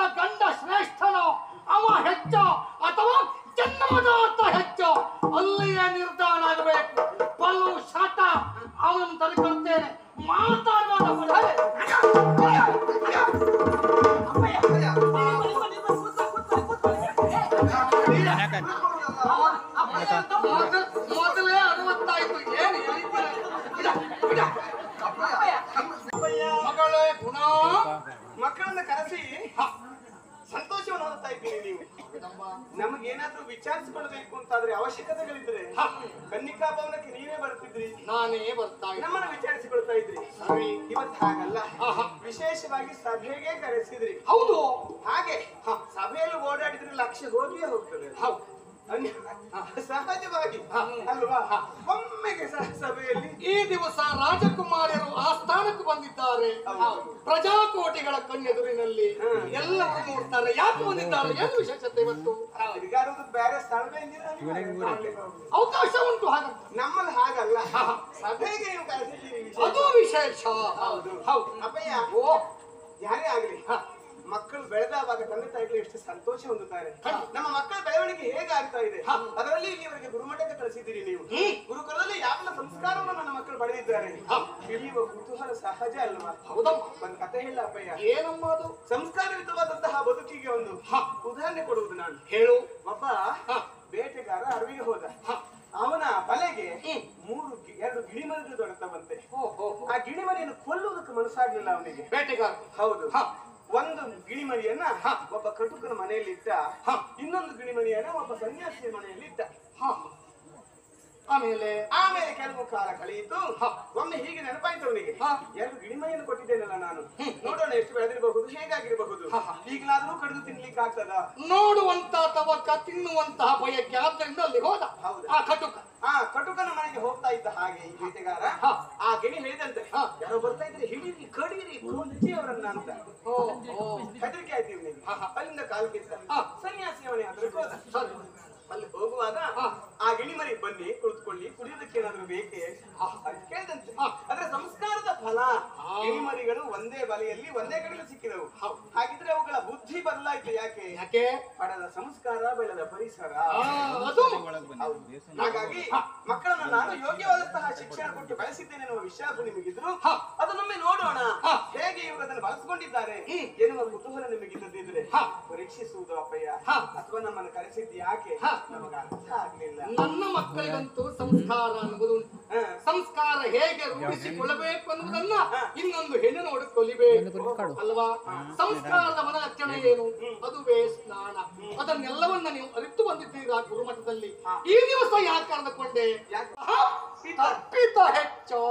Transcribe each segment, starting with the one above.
ಗಂಡ ಶ್ರೇಷ್ಠನೋ ಅವ ಹೆಚ್ಚ ಅಥವಾ ಜನ್ಮದಾತ ಹೆಚ್ಚ ಅಲ್ಲಿಯೇ ನಿರ್ಧಾರ ಆಗಬೇಕು ಬಲು ಶಾಟ ಅವನನ್ನು ತಡೆಕೊಳ್ತೇನೆ ಮಾತಾಡುವಾಗ ಮೊದಲೇ ಅರವತ್ತಾಯ್ತು ಏನು ಹೇಳ್ತೀರ? ಬಿಡ, ಬಿಡ. ಮಗಳೇ ಗುಣ ಮಕ್ಕಳನ್ನ ಕರೆಸಿ ಸಂತೋಷವನ್ನು ಹೊಂದ್ತಾ ಇದ್ದೀರಿ ನೀವು ನಮಗೇನಾದ್ರೂ ವಿಚಾರಿಸಿಕೊಳ್ಬೇಕು ಅಂತಾದ್ರೆ ಅವಶ್ಯಕತೆಗಳಿದ್ರೆ ಕನ್ನಿಕಾ ಭವನಕ್ಕೆ ನೀವೇ ಬರ್ತಿದ್ರಿ ನಾನೇ ಬರ್ತಾ ಇದ್ದೆ. ನಮ್ಮನ್ನ ವಿಚಾರಿಸಿಕೊಳ್ತಾ ಇದ್ರಿ ಸರಿ. ಇವತ್ತು ಹಾಗಲ್ಲ ಆಹಾ. ವಿಶೇಷವಾಗಿ ಸಭೆಗೆ ಕರೆಸಿದ್ರಿ ಹೌದು ಹಾಗೆ ಸಭೆಯಲ್ಲಿ ಓಡಾಡಿದ್ರೆ ಲಕ್ಷ್ಯ ಹೋಗಿಯೇ ಹೋಗ್ತದೆ ಹೌದು ಅನ್ಯ- ಸಹಜವಾಗಿ ಅಲ್ವಾ ಒಮ್ಮೆಗೆ ಸಹ ಸಭೆಯಲ್ಲಿ ಈ ದಿವಸ ರಾಜಕುಮಾರರು ಆ ಸ್ಥಾನಕ್ಕೆ ಬಂದಿದ್ದಾರೆ ಹೌದು. ಪ್ರಜಾಕೋಟಿಗಳ ಕಣ್ಣೆದುರಿನಲ್ಲಿ ಹ್ಮ್. ಎಲ್ಲರೂ ನೋಡ್ತಾರೆ ಯಾಕೆ ಬಂದಿದ್ದಾರೆ ಏನು ವಿಶೇಷತೆ ಇವತ್ತು ತಿರುಗಾಡುವುದು ಬೇರೆ ಸ್ಥಳವೇ ಇದ್ದೀರಾ ನೀವು? ಅವಕಾಶ ಉಂಟು ಹಾಗಂತ ನಮ್ಮಲ್ಲಿ ಹಾಗಲ್ಲ ಸಭೆಗೆ ನೀವು ಕರೆಸಿದ್ದೀರಿ ವಿಶೇಷ. ಅದು ವಿಶೇಷ ಹೌದು ಹೌದು ಅಪ್ಪಯ್ಯ ಓ ಯಾರೇ ಆಗ್ಲಿ ಮಕ್ಕಳು ಬೆಳೆದಾವಾಗ ತಂದೆ ತಾಯಿಗಳು ಎಷ್ಟು ಸಂತೋಷ ಹೊಂದುತ್ತಾರೆ ನಮ್ಮ ಮಕ್ಕಳ ಬೆಳವಣಿಗೆ ಹೇಗಾಗ್ತಾ ಇದೆ ಅದರಲ್ಲಿ ಇಲ್ಲಿವರೆಗೆ ಗುರುಮಠಕ್ಕೆ ಕಳಿಸಿದ್ದೀರಿ ನೀವು ಗುರುಕುಲದಲ್ಲಿ ಯಾವೆಲ್ಲ ಸಂಸ್ಕಾರವನ್ನು ನನ್ನ ಮಕ್ಕಳು ಪಡೆದಿದ್ದಾರೆ ತಿಳಿಯುವ ಕುತೂಹಲ ಸಹಜ ಅಲ್ವಾ ಹೌದಮ್ಮ ಒಂದ್ ಕತೆ ಹೇಳ ಅಪ್ಪಯ್ಯ ಏನಮ್ಮ ಅದು ಸಂಸ್ಕಾರಯುತವಾದಂತಹ ಬದುಕಿಗೆ ಒಂದು ಉದಾಹರಣೆ ಕೊಡುವುದು ನಾನು ಹೇಳು ಒಬ್ಬ ಬೇಟೆಗಾರ ಅಡವಿಗೆ ಹೋದ ಅವನ ಬಲೆಗೆ ಮೂರು ಗಿ- ಎರಡು ಗಿಳಿಮರಿಗಳು ದೊರೆತ ಬಂತೆ ಓ, ಓ, ಓ. ಆ ಗಿಳಿಮರಿಯನ್ನು ಕೊಲ್ಲುವುದಕ್ಕೆ ಮನಸ್ಸಾಗ್ಲಿಲ್ಲ ಅವನಿಗೆ ಬೇಟೆಗಾರ ಹೌದು ಹ. ಒಂದು ಗಿಳಿಮರಿಯನ್ನ ಒಬ್ಬ ಕಟುಕನ ಮನೆಯಲ್ಲಿ ಇಟ್ಟ ಇನ್ನೊಂದು ಗಿಳಿಮರಿಯನ್ನ ಒಬ್ಬ ಸನ್ಯಾಸಿಯ ಮನೆಯಲ್ಲಿ ಇಟ್ಟ ಹ. ಆಮೇಲೆ ಆಮೇಲೆ ಕೆಲವು ಕಾಲ ಕಳೆಯಿತು ಒಮ್ಮೆ ಹೀಗೆ ನೆನಪಾಯ್ತು ಅವನಿಗೆ ಹ. ಎರಡು ಗಿಳಿಮರಿಯನ್ನು ಕೊಟ್ಟಿದ್ದೇನಲ್ಲ ನಾನು ನೋಡೋಣ ಎಷ್ಟು ಬೆಳೆದಿರಬಹುದು ಹೇಗಾಗಿರಬಹುದು ಈಗಲಾದ್ರೂ ಕಡಿದು ತಿನ್ಲಿಕ್ಕೆ ಆಗ್ತದ ನೋಡುವಂತ ತವಕ ತಿನ್ನುವಂತಹ ಬಯಕೆ ಆದ್ದರಿಂದ ಅಲ್ಲಿ ಹೋದ ಹೌದು. ಆ ಕಟುಕ ಆ ಕಟುಕನ ಮನೆಗೆ ಹೋಗ್ತಾ ಇದ್ದ ಹಾಗೆ ಈ ಬೇಟೆಗಾರ ಹ. ಆ ಗಿಣಿ ಹೇಳಿದಂತೆ ಹ. ಯಾರೋ ಬರ್ತಾ ಇದ್ರೆ ಹಿಡೀರಿ ಕಡೀರಿ ಕೊಂಚಿ ಅವರನ್ನ ಅಂತ ಓ ಓ ಹೆದರಿಕೆ ಆಯ್ತು ಇವನಿಗೆ ಹ, ಹ. ಅಲ್ಲಿಂದ ಕಾಲು ಕಿತ್ತ ಹ. ಸನ್ಯಾಸಿಯ ಮನೆ ಹತ್ರಕ್ಕೆ ಹೋದ ಸರಿ ಅಲ್ಲಿ ಹೋಗುವಾಗ ಹ. ಆ ಗಿಣಿಮರಿ ಬನ್ನಿ ಕುಳಿತುಕೊಳ್ಳಿ ಕುಡಿಯೋದಕ್ಕೆ ಏನಾದ್ರು ಬೇಕೇ ಅಂತ ಕೇಳಿದಂತೆ ಹ. ಆದ್ರೆ ಸಂಸ್ಕಾರದ ಫಲ ಆ. ಗಿಣಿಮರಿಗಳು ಒಂದೇ ಬಲೆಯಲ್ಲಿ ಒಂದೇ ಕಡೆಯಲ್ಲಿ ಸಿಕ್ಕಿದವು ಹೌದು. ಹಾಗಿದ್ರೆ ಅವುಗಳ ಬುದ್ಧಿ ಬದಲಾಯ್ತು ಯಾಕೆ ಯಾಕೆ ಪಡೆದ ಸಂಸ್ಕಾರ ಬೆಳೆದ ಪರಿಸರ ಆ, ಅದು ಹೌದು. ಹಾಗಾಗಿ ಮಕ್ಕಳನ್ನ ನಾನು ಯೋಗ್ಯವಾದಂತಹ ಶಿಕ್ಷಣ ಕೊಟ್ಟು ಬೆಳೆಸಿದ್ದೇನೆ ಎನ್ನುವ ವಿಶ್ವಾಸ ನಿಮಗಿದ್ರು ಹ. ಅದನ್ನೊಮ್ಮೆ ನೋಡೋಣ ಹ. ಹೇಗೆ ಇವರು ಅದನ್ನು ಬಳಸಿಕೊಂಡಿದ್ದಾರೆ ಹ್ಮ್. ಎನ್ನುವ ಕುತೂಹಲ ನಿಮಗಿಲ್ಲದಿದ್ರೆ ಹ. ಪರೀಕ್ಷಿಸುವುದು ಅಪ್ಪಯ್ಯ ಹ. ಅಥವಾ ನಮ್ಮನ್ನು ಕರೆಸಿದ್ದು ಯಾಕೆ ಹ. ನಮಗೆ ಅರ್ಥ ಆಗ್ಲಿಲ್ಲ ನನ್ನ ಮಕ್ಕಳಿಗಂತೂ ಸಂಸ್ಕಾರ ಅನ್ನುವುದು ಉಂಟು. ಹ. ಸಂಸ್ಕಾರ ಹೇಗೆ ರೂಪಿಸಿಕೊಳ್ಳಬೇಕು ಅನ್ನುವುದನ್ನ ಇನ್ನೊಂದು ಹೆಣ್ಣು ನೋಡಿ ಕಲಿಬೇಕು ಅಲ್ವಾ ಸಂಸ್ಕಾರದ ಮನಲಕ್ಷಣ ಏನು ಅದುವೇ ಸ್ನಾನ ಅದನ್ನೆಲ್ಲವನ್ನ ನೀವು ಅರಿತು ಬಂದಿದ್ದೀರಾ ಗುರುಮಠದಲ್ಲಿ ಈ ದಿವಸ ಯಾಕೆ ಕರೆದುಕೊಂಡೆ ಯಾಕೆ? ಆಹಾ, ತಪ್ಪಿತ ಹೆಚ್ಚು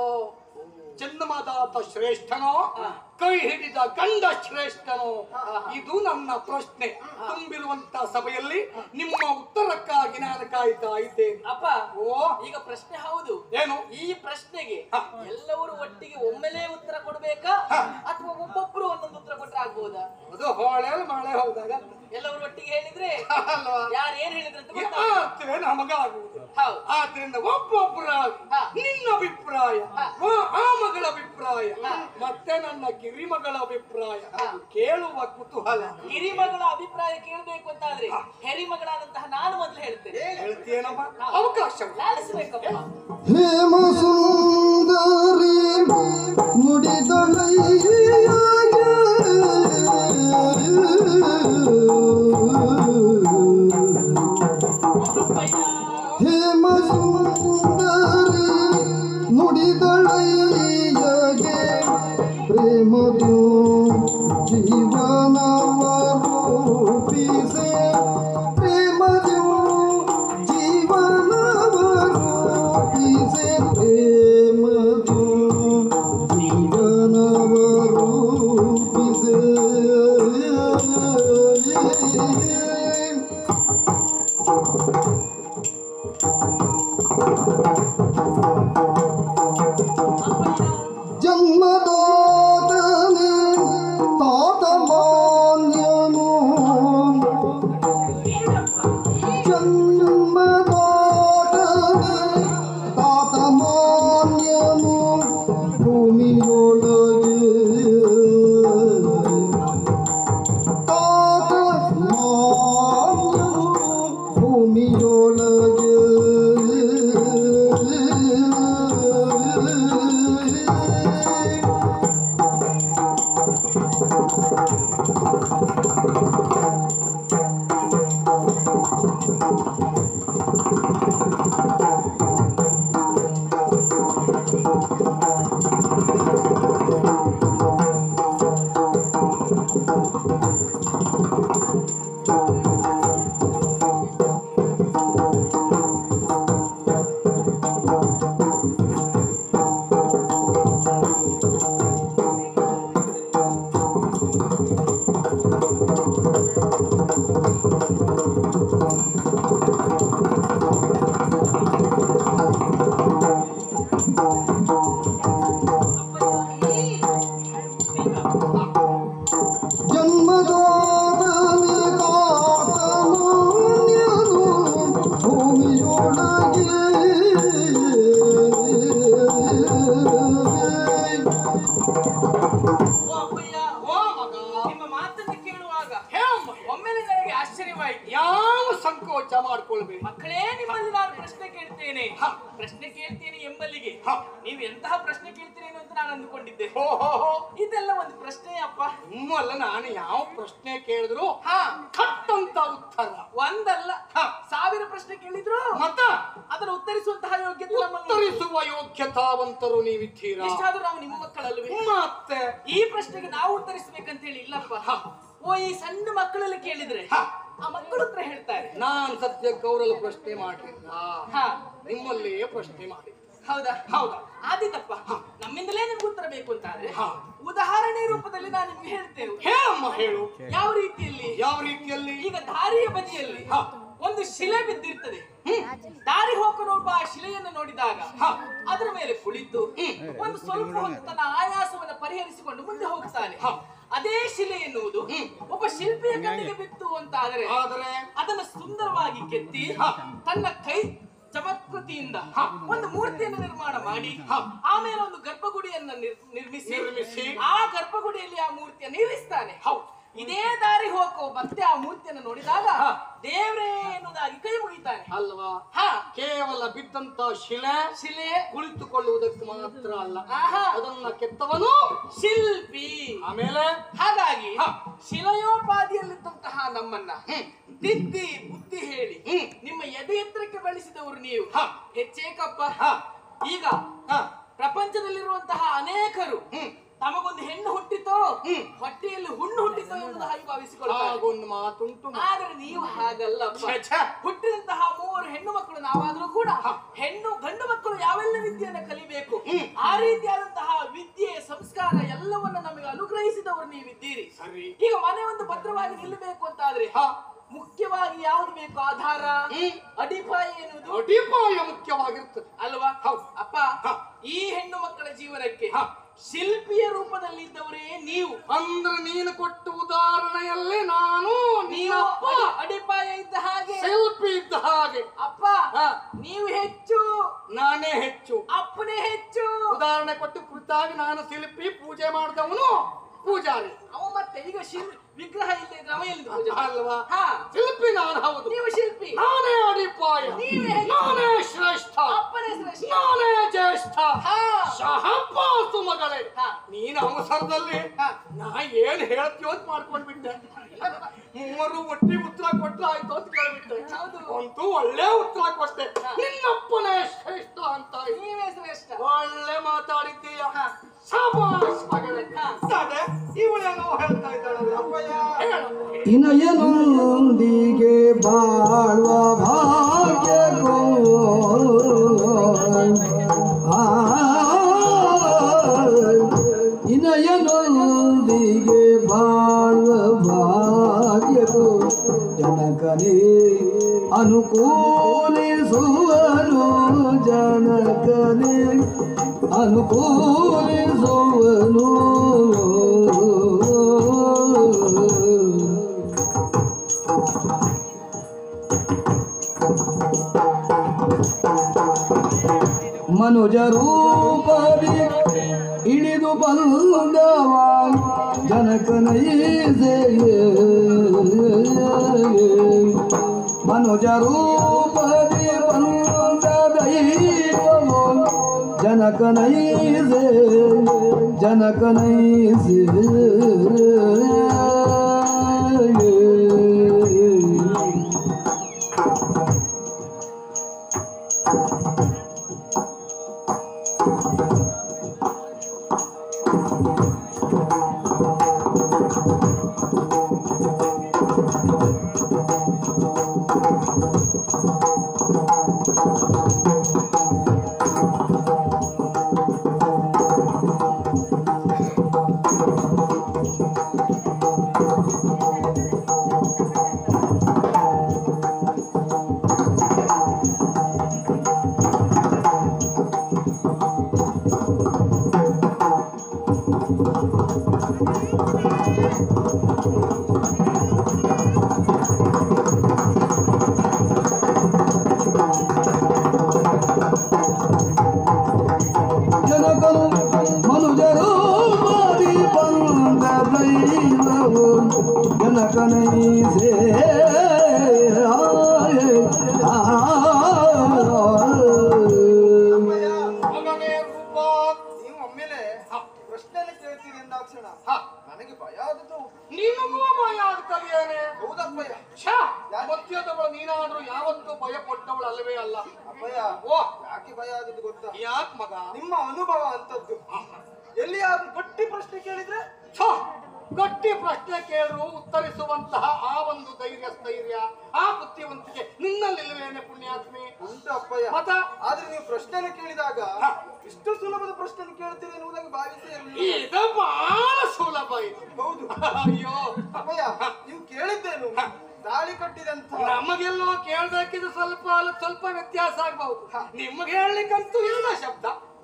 ಜನ್ಮದಾತ ಶ್ರೇಷ್ಠನೋ ಕೈ ಹಿಡಿದ ಗಂಡ ಶ್ರೇಷ್ಠನೋ ಇದು ನನ್ನ ಪ್ರಶ್ನೆ ತುಂಬಿರುವಂತ ಸಭೆಯಲ್ಲಿ ನಿಮ್ಮ ಉತ್ತರಕ್ಕಾಗಿ ನಾನು ಕಾಯ್ತಾ ಇದ್ದೇನೆ ಅಪ್ಪ ಓ ಈಗ ಪ್ರಶ್ನೆ ಹೌದು ಏನು ಈ ಪ್ರಶ್ನೆಗೆ ಎಲ್ಲವರು ಒಟ್ಟಿಗೆ ಒಮ್ಮೆಲೇ ಉತ್ತರ ಕೊಡ್ಬೇಕಾ ಅಥವಾ ಒಬ್ಬೊಬ್ರು ಒಂದೊಂದು ಉತ್ತರ ಕೊಟ್ರೆ ಆಗ್ಬೋದಾ ಅದು ಹೊಳೆ ಮಳೆ ಹೋದಾಗ ಎಲ್ಲವರು ಒಟ್ಟಿಗೆ ಹೇಳಿದ್ರೆ ಅಲ್ವಾ ಯಾರು ಏನ್ ಹೇಳಿದ್ರು ಅಂತ ಈ ಗೊತ್ತಾಗ್ತದೆ. ಅರ್ಥವೇ ನಮಗಾಗುವುದು ಹೌದು ಆದ್ರಿಂದ ಒಬ್ಬೊಬ್ಬರಾಗಿ ಹಾ. ನಿನ್ನ ಅಭಿಪ್ರಾಯ ವ- ಆ ಮಗಳ ಅಭಿಪ್ರಾಯ ಮತ್ತೆ ನನ್ನ ಕಿರಿಮಗಳ ಅಭಿಪ್ರಾಯ ಕೇಳುವ ಕುತೂಹಲ ಹಿರಿಮಗಳ ಅಭಿಪ್ರಾಯ ಕೇಳಬೇಕು ಅಂತಾದ್ರೆ ಹೆರಿಮಗಳಾದಂತಹ ನಾನು ಮೊದಲು ಹೇಳ್ತೇನೆ ಹೇಳ್ತೀಯೇನಮ್ಮ ಅವಕಾಶ ಲಾಲಿಸ್ಬೇಕಪ್ಪ ಹೇಮ ಸುಂದರಿ ಅಪ್ಪಯ್ಯ ಹೇಮ ಸುಂದರಿ ನುಡಿದಳಯ್ಯಗೆ ಪ್ರೇಮದು ಜೀವನವ ರೂಪಿಸೆ ಪ್ರೇಮದು ಜೀವನವ ರೂಪಿಸೆ ಪ್ರೇಮದು ಜೀವನವ ರೂಪಿಸೆ ಜನ್ಮದಾತನೆ ತಾತ ಪ್ರಶ್ನೆ ಕೇಳ್ತೀರೇನೋ ಅಂತ ನಾನು ಅಂದುಕೊಂಡಿದ್ದೆ ಹೋ ಹೋ ಹೋ ಇದೆಲ್ಲ ಒಂದು ಪ್ರಶ್ನೆ ಅಪ್ಪ ನಿಮ್ಮಲ್ಲ ನಾನು ಯಾವ ಪ್ರಶ್ನೆ ಕೇಳಿದ್ರು ಹಾ ಖಟ್ ಅಂತ ಉತ್ತರ ಒಂದಲ್ಲ ಹಾ. ಸಾವಿರ ಪ್ರಶ್ನೆ ಕೇಳಿದ್ರು ಮತ್ತ ಅದನ್ನು ಉತ್ತರಿಸುವಂತಹ ಯೋಗ್ಯತೆ ನಮ್ಮಲ್ಲಿ ಉತ್ತರಿಸುವ ಯೋಗ್ಯತಾವಂತರು ನೀವಿದ್ದೀರಾ ಎಷ್ಟಾದ್ರೂ ನಾವು ನಿಮ್ಮ ಮಕ್ಕಳಲ್ವೇ ಮತ್ತೆ ಈ ಪ್ರಶ್ನೆಗೆ ನಾವು ಉತ್ತರಿಸಬೇಕಂತ ಹೇಳಿ ಇಲ್ಲಪ್ಪ ಓ ಈ ಸಣ್ಣ ಮಕ್ಕಳಲ್ಲಿ ಕೇಳಿದ್ರೆ ಹಾ. ಆ ಮಕ್ಕಳು ಉತ್ತರ ಹೇಳ್ತಾರೆ ನಾನ್ ಸದ್ಯಕ್ಕೆ ಅವರಲ್ಲಿ ಪ್ರಶ್ನೆ ಮಾಡಿಲ್ಲ ಹಾ ನಿಮ್ಮಲ್ಲಿಯೇ ಪ್ರಶ್ನೆ ಮಾಡಿ ಹೌದಾ ಹೌದಾ ಆದಿತಪ್ಪ ನಮ್ಮಿಂದಲೇ ನಿಮ್ಗೆ ಉತ್ತರ ಬೇಕು ಅಂತ ಆದ್ರೆ ಹಾ. ಉದಾಹರಣೆ ರೂಪದಲ್ಲಿ ನಾನು ನಿಮ್ಗೆ ಹೇಳ್ತೇವೆ ಹೇಳಮ್ಮ ಹೇಳು ಯಾವ ರೀತಿಯಲ್ಲಿ ಯಾವ ರೀತಿಯಲ್ಲಿ ಈಗ ದಾರಿಯ ಬದಿಯಲ್ಲಿ ಹಾ. ಒಂದು ಶಿಲೆ ಬಿದ್ದಿರ್ತದೆ ದಾರಿ ಹೋಗನೊಬ್ಬ ಆ ಶಿಲೆಯನ್ನು ನೋಡಿದಾಗ ಅದರ ಮೇಲೆ ಕುಳಿತು ಒಂದು ಸ್ವಲ್ಪ ಹೊತ್ತು ತನ್ನ ಆಯಾಸವನ್ನು ಪರಿಹರಿಸಿಕೊಂಡು ಮುಂದೆ ಹೋಗ್ತಾನೆ ಅದೇ ಶಿಲೆ ಎನ್ನುವುದು ಒಬ್ಬ ಶಿಲ್ಪಿಯ ಕಣ್ಣಿಗೆ ಬಿತ್ತು ಅಂತ ಆದರೆ ಆದರೆ ಅದನ್ನು ಸುಂದರವಾಗಿ ಕೆತ್ತಿ ತನ್ನ ಕೈ ಚಮತ್ಕೃತಿಯಿಂದ ಒಂದು ಮೂರ್ತಿಯನ್ನು ನಿರ್ಮಾಣ ಮಾಡಿ ಆಮೇಲೆ ಒಂದು ಗರ್ಭಗುಡಿಯನ್ನ ನಿರ್- ನಿರ್ಮಿಸಿ ನಿರ್ಮಿಸಿ. ಆ ಗರ್ಭಗುಡಿಯಲ್ಲಿ ಆ ಮೂರ್ತಿಯನ್ನು ಇರಿಸ್ತಾನೆ ಇದೇ ದಾರಿ ಹೋಗೋ ಮತ್ತೆ ಆ ಮೂರ್ತಿಯನ್ನು ನೋಡಿದಾಗ ದೇವ್ರೇ ಎನ್ನುವುದಾಗಿ ಕೈ ಮುಗಿತಾನೆ ಅಲ್ವಾ ಹಾ ಕೇವಲ ಬಿದ್ದಂತ ಶಿಲೆ ಶಿಲೆ ಕುಳಿತುಕೊಳ್ಳುವುದಕ್ಕೆ ಮಾತ್ರ ಅಲ್ಲ ಆಹಾ. ಅದನ್ನ ಕೆತ್ತವನು ಶಿಲ್ಪಿ ಆಮೇಲೆ ಹಾಗಾಗಿ ಶಿಲೆಯೋಪಾದಿಯಲ್ಲಿದ್ದಂತಹ ನಮ್ಮನ್ನ ತಿದ್ದಿ ಬುದ್ಧಿ ಹೇಳಿ ನಿಮ್ಮ ಎದೆ ಎತ್ತರಕ್ಕೆ ಬೆಳೆಸಿದವರು ನೀವು ಹೆಚ್ಚೇಕಪ್ಪ ಈಗ ಪ್ರಪಂಚದಲ್ಲಿರುವಂತಹ ಅನೇಕರು ತಮಗೊಂದು ಹೆಣ್ಣು ಹುಟ್ಟಿತೋ ಹೊಟ್ಟೆಯಲ್ಲಿ ಹುಣ್ಣು ಹುಟ್ಟಿತೋ ಎನ್ನುವುದು ಹಾಗೆ ಭಾವಿಸಿಕೊಳ್ಳುತ್ತಾರೆ ಹಾಗೊಂದು ಮಾತುಂಟು ಆದ್ರೆ ನೀವು ಹಾಗಲ್ಲಪ್ಪ ಛೆ, ಛೆ. ಹುಟ್ಟಿದಂತಹ ಮೂವರು ಹೆಣ್ಣು ಮಕ್ಕಳು ನಾವಾದ್ರೂ ಕೂಡ ಹೆಣ್ಣು ಗಂಡು ಮಕ್ಕಳು ಯಾವೆಲ್ಲ ವಿದ್ಯೆಯನ್ನ ಕಲಿಬೇಕು ಆ ರೀತಿಯಾದಂತಹ ವಿದ್ಯೆ ಸಂಸ್ಕಾರ ಎಲ್ಲವನ್ನ ನಮಗೆ ಅನುಗ್ರಹಿಸಿದವರು ನೀವಿದ್ದೀರಿ ಸರಿ ಈಗ ಮನೆ ಒಂದು ಭದ್ರವಾಗಿ ನಿಲ್ಲಬೇಕು ಅಂತಾದ್ರೆ ಮುಖ್ಯವಾಗಿ ಯಾವ್ದು ಬೇಕು ಆಧಾರ ಅಡಿಪಾಯ ಎನ್ನುವುದು ಅಡಿಪಾಯ ಮುಖ್ಯವಾಗಿರ್ತದೆ ಅಲ್ವಾ ಅಪ್ಪ ಈ ಹೆಣ್ಣು ಮಕ್ಕಳ ಜೀವನಕ್ಕೆ ಶಿಲ್ಪಿಯ ರೂಪದಲ್ಲಿ ಇದ್ದವರೇ ನೀವು ಅಂದ್ರೆ ನೀನು ಕೊಟ್ಟ ಉದಾಹರಣೆಯಲ್ಲಿ ನಾನು ನೀವು ನೀನಪ್ಪ ಅಡಿ- ಅಡಿಪಾಯ ಇದ್ದ ಹಾಗೆ ಸೆಲ್ಫಿ ಇದ್ದ ಹಾಗೆ ಅಪ್ಪ ಹ, ನೀವು ಹೆಚ್ಚು ನಾನೇ ಹೆಚ್ಚು ಅಪ್ಪನೇ ಹೆಚ್ಚು ಉದಾಹರಣೆ ಕೊಟ್ಟು ಕುರಿತಾಗಿ ನಾನು ಶಿಲ್ಪಿ ಪೂಜೆ ಮಾಡಿದವನು ಪೂಜಾರಿ ಅವ ಮತ್ತೆ ಈಗ ಶಿಲ್ ವಿಗ್ರಹ ಇಲ್ಲ ಇದ್ರೆ ಅವ ಎಲ್ಲಿಂದ ಪೂಜೆ ಮಾಡ್ತಾನೆ? ಅಲ್ವಾ ಹಾ ಶಿಲ್ಪಿ ನಾನು ಹೌದು ನೀವು ಶಿಲ್ಪಿ ನಾನೇ ಅಡಿಪಾಯ ನೀವೇ ಹೆಚ್ಚು. ನಾನೇ ಶ್ರೇಷ್ಠ ಅಪ್ಪನೇ ಶ್ರೇಷ್ಠ ನಾನೇ ಜ್ಯೇಷ್ಠ ಹಾ ಶಹಬ್ಬಾಸು ಮಗಳೇ ಹಾ. ನೀನು ಅವಸರದಲ್ಲಿ ನಾ ಏನ್ ಹೇಳ್ತೀಯೋ ಅಂತ ಮಾಡ್ಕೊಂಡ್ಬಿಟ್ಟೆ ಮೂವರು ಒಟ್ಟಿ ಉತ್ತರ ಕೊಟ್ರೆ ಆಯ್ತು ಅಂತ ಕೇಳ್ಬಿಟ್ಟೆ ಹೌದು. ಅಂತೂ ಒಳ್ಳೆ ಉತ್ತರ ಕೊಟ್ಟೆ ನಿನ್ನಪ್ಪನೇ ಶ್ರೇಷ್ಠ ಅಂತ ನೀವೇ ಶ್ರೇಷ್ಠ ಒಳ್ಳೆ ಮಾತಾಡಿದ್ದೀಯ ಶಾಬಾಷ್ ಮಗಳೇ ಅದೇ ಇವಳೇನೋ ಹೇಳ್ತಾ ಇದ್ದಾಳಲ್ಲ ಅಪ್ಪಯ್ಯ ಹೇಳು ಇನಯನೊಂದಿಗೆ ಬಾಳುವ ಭಾಗ್ಯಗೋ ಆ, ಇನಯನೊಂದಿಗೆ ಬಾಳುವ ಭಾಗ್ಯಗೋ ಜನಕನೇ ಅನುಕೂಲಿಸುವನು ಜನಕನೇ ಅನುಕೂಲಿಸುವನು ಮನುಜ ರೂಪದಿ ಇಳಿದು ಬಂದವ ಜನಕನೈಸೆ ಮನುಜ ರೂಪದಿ ಬಂದ ದೈವವು ಜನಕನೈಸೆ ಜನಕನೈಸೆ ನನಗೆ ಭಯ ಆದದ್ದು ನಿನಗೂ ಭಯ ಆಗ್ತದೇನೆ ಹೌದಪ್ಪಯ್ಯ ಛ ಮಧ್ಯದವಳು ನೀನಾದ್ರೂ ಯಾವತ್ತೂ ಭಯ ಪಟ್ಟವಳು ಅಲ್ಲವೇ ಅಲ್ಲ ಅಪ್ಪಯ್ಯ ಓ ಯಾಕೆ ಭಯ ಆದದ್ದು ಗೊತ್ತಾ ಯಾಕ್ ಮಗ ನಿಮ್ಮ ಅನುಭವ ಅಂತದ್ದು ಎಲ್ಲಿಯಾದ್ರೂ ಗಟ್ಟಿ ಪ್ರಶ್ನೆ ಕೇಳಿದ್ರೆ ಛ ಗಟ್ಟಿ ಪ್ರಶ್ನೆ ಕೇಳರು ಉತ್ತರಿಸುವಂತಹ ಆ ಒಂದು ಧೈರ್ಯ ಸ್ಥೈರ್ಯ ಆ ಬುದ್ಧಿವಂತಿಕೆ ನಿನ್ನಲ್ಲಿಲ್ಲವೇನೆ ಪುಣ್ಯಾತ್ಮೆ ಉಂಟು ಅಪ್ಪಯ್ಯ ಮತ ಆದ್ರೆ ನೀವು ಪ್ರಶ್ನೆನ ಕೇಳಿದಾಗ ಇಷ್ಟು ಸುಲಭದ ಪ್ರಶ್ನೆ ಕೇಳ್ತೀರಿ ಎನ್ನುವುದಾಗಿ ಭಾವಿಸೇ ಇರಲಿಲ್ಲ ಇದು ಬಹಳ ಸುಲಭ ಇದು ಹೌದು ಅಯ್ಯೋ ಅಪ್ಪಯ್ಯ ನೀವು ಕೇಳಿದ್ದೇನು ತಾಳಿ ಕಟ್ಟಿದಂತ ನಮಗೆಲ್ಲೋ ಕೇಳ್ಬೇಕಿದ್ರೆ ಸ್ವಲ್ಪ ಅಲ್ಲ ಸ್ವಲ್ಪ ವ್ಯತ್ಯಾಸ ಆಗ್ಬಹುದು ನಿಮ್ಗೆ ಹೇಳಲಿಕ್ಕಂತೂ ಇಲ್ಲ ಶಬ್ದ